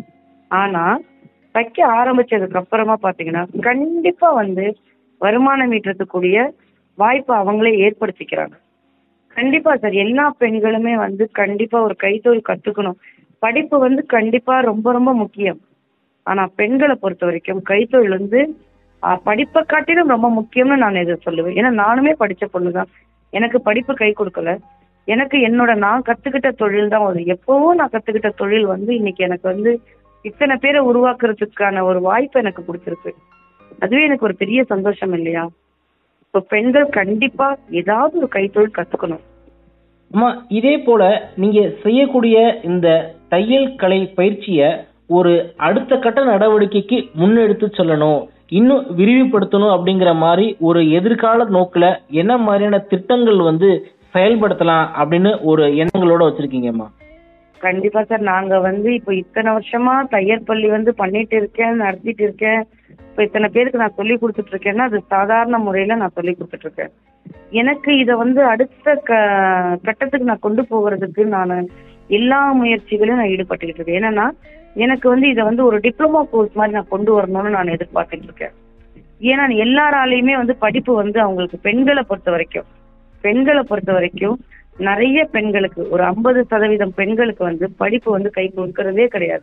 ஆனா தைக்க ஆரம்பிச்சதுக்கு அப்புறமா பாத்தீங்கன்னா கண்டிப்பா வந்து வருமானம் ஈட்டுறதுக்குரிய வாய்ப்பை அவங்களே ஏற்படுத்திக்கிறாங்க கண்டிப்பா சார் எல்லா பெண்களுமே வந்து கண்டிப்பா ஒரு கைத்தொழில் கத்துக்கணும் படிப்பு வந்து கண்டிப்பா ரொம்ப ரொம்ப முக்கியம் ஆனா பெண்களை பொறுத்த வரைக்கும் கைத்தொழில் வந்து ஆஹ், படிப்பை காட்டிலும் ரொம்ப முக்கியம்னு நான் இதை சொல்லுவேன் ஏன்னா நானுமே படிச்ச பொண்ணு தான் எனக்கு படிப்பு கை கொடுக்கல எனக்கு என்னோட நான் கத்துக்கிட்ட தொழில் தான் ஒரு எப்பவோ நான் கத்துக்கிட்ட தொழில் வந்து இன்னைக்கு எனக்கு வந்து இத்தனை பேரை உருவாக்குறதுக்கான ஒரு வாய்ப்பு எனக்கு கொடுத்துருக்கு அதுவே எனக்கு ஒரு பெரிய சந்தோஷம் இல்லையா இப்போ பெண்கள் கண்டிப்பா ஏதாவது ஒரு கைத்தொழில் கத்துக்கணும் அம்மா இதே போல நீங்க செய்யக்கூடிய இந்த தையல் கலை பயிற்சிய ஒரு அடுத்த கட்ட நடவடிக்கைக்கு முன்னெடுத்து சொல்லணும் இன்னும் விரிவுபடுத்தணும் அப்படிங்கிற மாதிரி ஒரு எதிர்கால நோக்குல என்ன மாதிரியான திட்டங்கள் வந்து செயல்படுத்தலாம் அப்படின்னு ஒரு எண்ணங்களோட வச்சிருக்கீங்கம்மா கண்டிப்பா சார் நாங்க வந்து இப்போ இத்தனை வருஷமா தையல் பள்ளி வந்து பண்ணிட்டு இருக்கேன் நடத்திட்டு இருக்கேன் இப்போ இத்தனை பேருக்கு நான் சொல்லி கொடுத்துட்டு இருக்கேன்னா அது சாதாரண முறையில நான் சொல்லி கொடுத்துட்டு இருக்கேன் எனக்கு இதை வந்து அடுத்த க கட்டத்துக்கு நான் கொண்டு போகிறதுக்கு நான் எல்லா முயற்சிகளையும் நான் ஈடுபட்டுக்கிட்டு இருக்கேன் என்னன்னா எனக்கு வந்து இதை வந்து ஒரு டிப்ளமோ கோர்ஸ் மாதிரி நான் கொண்டு வரணும்னு நான் எதிர்பார்த்துட்டு இருக்கேன் ஏன்னா எல்லாராலையுமே வந்து படிப்பு வந்து அவங்களுக்கு பெண்களை பொறுத்த வரைக்கும் பெண்களை பொறுத்த வரைக்கும் நிறைய பெண்களுக்கு ஒரு ஐம்பது சதவீதம் பெண்களுக்கு வந்து படிப்பு வந்து கை கொடுக்கறதே கிடையாது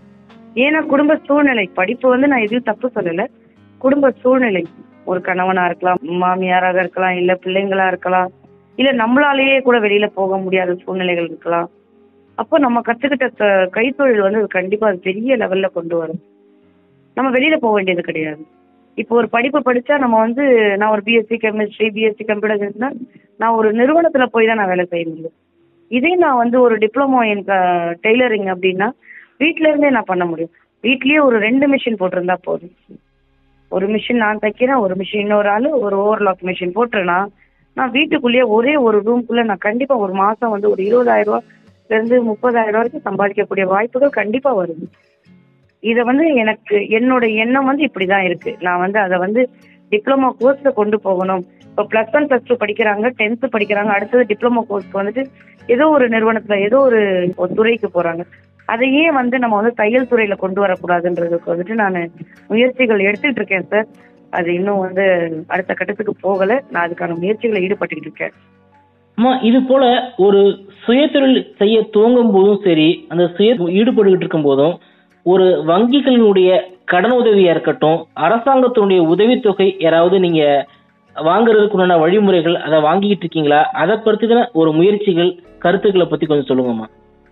ஏன்னா குடும்ப சூழ்நிலை படிப்பு வந்து நான் எதுவும் தப்பு சொல்லல குடும்ப சூழ்நிலை ஒரு கணவனா இருக்கலாம் மாமியாராக இருக்கலாம் இல்ல பிள்ளைங்களா இருக்கலாம் இல்ல நம்மளாலேயே கூட வெளியில போக முடியாத சூழ்நிலைகள் இருக்கலாம் அப்போ நம்ம கத்துக்கிட்ட த- கைத்தொழில் வந்து அது கண்டிப்பா அது பெரிய லெவல்ல கொண்டு வரும் நம்ம வெளியில போக வேண்டியது கிடையாது இப்போ ஒரு படிப்பு படிச்சா நம்ம வந்து நான் ஒரு பிஎஸ்சி கெமிஸ்ட்ரி பிஎஸ்சி கம்ப்யூட்டர் சயின்ஸ்னா நான் ஒரு நிறுவனத்துல போய் தான் நான் வேலை செய்ய முடியும் இதே நான் வந்து ஒரு டிப்ளமோ இன் டெய்லரிங் அப்படின்னா வீட்ல இருந்தே நான் பண்ண முடியும் வீட்லயே ஒரு ரெண்டு மிஷின் போட்டிருந்தா போதும் ஒரு மிஷின் நான் தைக்கிறேன் ஒரு மிஷின் இன்னொரு ஆளு ஒரு ஓவர்லாக் மிஷின் போட்டுருனா நான் வீட்டுக்குள்ளேயே ஒரே ஒரு ரூம்குள்ள நான் கண்டிப்பா ஒரு மாசம் வந்து ஒரு இருபதாயிரம் ரூபாய்ல இருந்து முப்பதாயிரம் ரூபாய் வரைக்கும் சம்பாதிக்கக்கூடிய வாய்ப்புகள் கண்டிப்பா வருது இதை வந்து எனக்கு என்னோட எண்ணம் வந்து இப்படிதான் இருக்கு நான் வந்து அதை வந்து டிப்ளமோ கோர்ஸ்ல கொண்டு போகணும் இப்போ ப்ளஸ் ஒன் ப்ளஸ் டூ படிக்கிறாங்க டென்த் படிக்கிறாங்க அடுத்தது டிப்ளமோ கோர்ஸ்க்கு வந்துட்டு ஏதோ ஒரு நிறுவனத்துல ஏதோ ஒரு ஒரு துறைக்கு போறாங்க அதையே வந்து நம்ம வந்து தையல் துறையில கொண்டு வரக்கூடாதுன்றதுக்கு வந்துட்டு நான் முயற்சிகள் எடுத்துட்டு இருக்கேன் சார் அது இன்னும் வந்து அடுத்த கட்டத்துக்கு போகல நான் அதுக்கான முயற்சிகளை ஈடுபட்டுக்கிட்டு இருக்கேன் அம்மா இது போல ஒரு சுயதொழில் செய்ய துவங்கும் போதும் சரி அந்த சுய ஈடுபட்டுக்கிட்டு இருக்கும் போதும் ஒரு வங்கிகளினுடைய கடன் உதவியா இருக்கட்டும் அரசாங்கத்தினுடைய உதவித்தொகை யாராவது நீங்க வாங்குறதுக்குண்டான வழிமுறைகள் அதை வாங்கிக்கிட்டு இருக்கீங்களா அதை பற்றின ஒரு முயற்சிகள் கருத்துக்களை பத்தி கொஞ்சம் சொல்லுங்கம்மா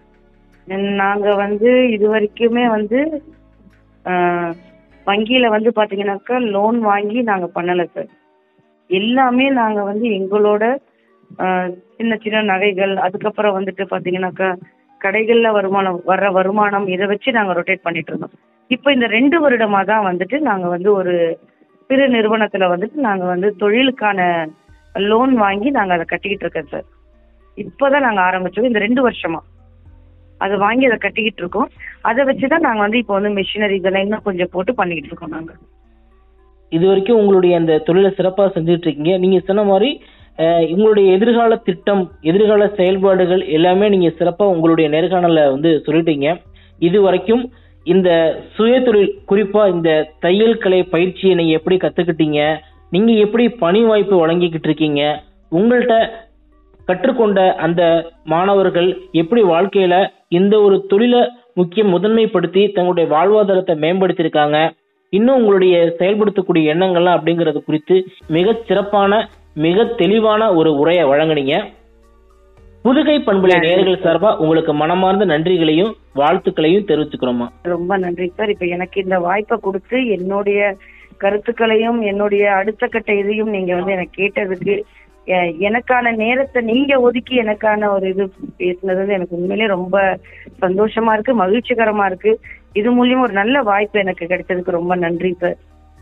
நாங்க வந்து இது வரைக்குமே வந்து ஆஹ், வங்கியில வந்து பாத்தீங்கன்னாக்கா லோன் வாங்கி நாங்க பண்ணல சார் எல்லாமே நாங்க வந்து எங்களோட ஆஹ், சின்ன சின்ன நகைகள் அதுக்கப்புறம் வந்துட்டு பாத்தீங்கன்னாக்கா கடைகள்ல வருமானம் வர்ற வருமானம் இதை வச்சு நாங்க ரொட்டேட் பண்ணிட்டு இருந்தோம் இப்போ இந்த ரெண்டு வருடமா தான் வந்துட்டு நாங்க வந்து ஒரு சிறு நிறுவனத்துல வந்துட்டு நாங்க வந்து தொழிலுக்கான லோன் வாங்கி நாங்க அதை கட்டிக்கிட்டு இருக்கோம் சார் இப்போதான் நாங்க ஆரம்பிச்சோம் இந்த ரெண்டு வருஷமா அதை வாங்கி அதை கட்டிக்கிட்டு இருக்கோம் அதை வச்சு தான் நாங்கள் வந்து இப்போ வந்து மிஷினரி இதெல்லாம் இன்னும் கொஞ்சம் போட்டு பண்ணிக்கிட்டு இருக்கோம் நாங்கள் இது வரைக்கும் உங்களுடைய அந்த தொழிலை சிறப்பாக செஞ்சுட்டு இருக்கீங்க நீங்க சொன்ன மாதிரி அஹ், உங்களுடைய எதிர்கால திட்டம் எதிர்கால செயல்பாடுகள் எல்லாமே நீங்க சிறப்பா உங்களுடைய நேர்காணல்ல வந்து சொல்லிட்டீங்க இது வரைக்கும் இந்த சுயதொழில் குறிப்பா இந்த தையல் கலை பயிற்சியை நீங்க எப்படி கத்துக்கிட்டீங்க நீங்க எப்படி பணி வாய்ப்பு வழங்கிக்கிட்டு இருக்கீங்க உங்கள்கிட்ட கற்றுக்கொண்ட அந்த மாணவர்கள் எப்படி வாழ்க்கையில இந்த ஒரு தொழிலை முக்கிய முதன்மைப்படுத்தி தங்களுடைய வாழ்வாதாரத்தை மேம்படுத்தியிருக்காங்க இன்னும் உங்களுடைய செயல்படுத்தக்கூடிய எண்ணங்கள்லாம் அப்படிங்கறது குறித்து மிக சிறப்பான மிக தெளிவான ஒரு உரையை வழங்குனீங்க புதுகை பண்புலை நேயர்கள் சார்பா உங்களுக்கு மனமார்ந்த நன்றிகளையும் வாழ்த்துக்களையும் தெரிவிச்சுக்கிறோமா ரொம்ப நன்றி சார் இப்போ எனக்கு இந்த வாய்ப்பை கொடுத்து என்னுடைய கருத்துக்களையும் என்னுடைய அடுத்த கட்ட இதையும் நீங்க வந்து எனக்கு கேட்டதுக்கு எ- எனக்கான நேரத்தை நீங்க ஒதுக்கி எனக்கான ஒரு இது பேசுனது வந்து எனக்கு உண்மையிலேயே ரொம்ப சந்தோஷமா இருக்கு மகிழ்ச்சிகரமா இருக்கு இது மூலியமா ஒரு நல்ல வாய்ப்பு எனக்கு கிடைச்சதுக்கு ரொம்ப நன்றி சார்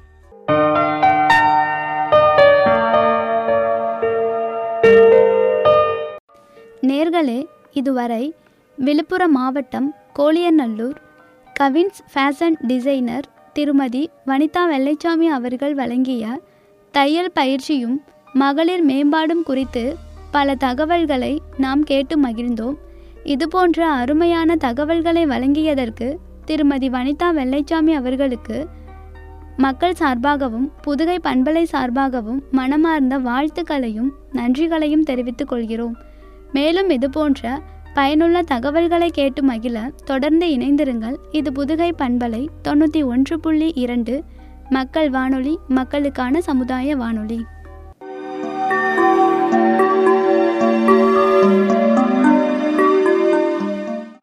நேர்களே இதுவரை விழுப்புரம் மாவட்டம் கோலியநல்லூர் கவின்ஸ் ஃபேஷன் டிசைனர் திருமதி வனிதா வெள்ளைச்சாமி அவர்கள் வழங்கிய தையல் பயிற்சியும் மகளிர் மேம்பாடும் குறித்து பல தகவல்களை நாம் கேட்டு மகிழ்ந்தோம் இதுபோன்ற அருமையான தகவல்களை வழங்கியதற்கு திருமதி வனிதா வெள்ளைச்சாமி அவர்களுக்கு மக்கள் சார்பாகவும் புதுகை பண்பலை சார்பாகவும் மனமார்ந்த வாழ்த்துக்களையும் நன்றிகளையும் தெரிவித்துக் கொள்கிறோம் மேலும் இதுபோன்ற பயனுள்ள தகவல்களை கேட்டு மகிழ தொடர்ந்து இணைந்திருங்கள் இது புதுகை பண்பலை தொண்ணூற்றி ஒன்று புள்ளி இரண்டு மக்கள் வானொலி மக்களுக்கான சமுதாய வானொலி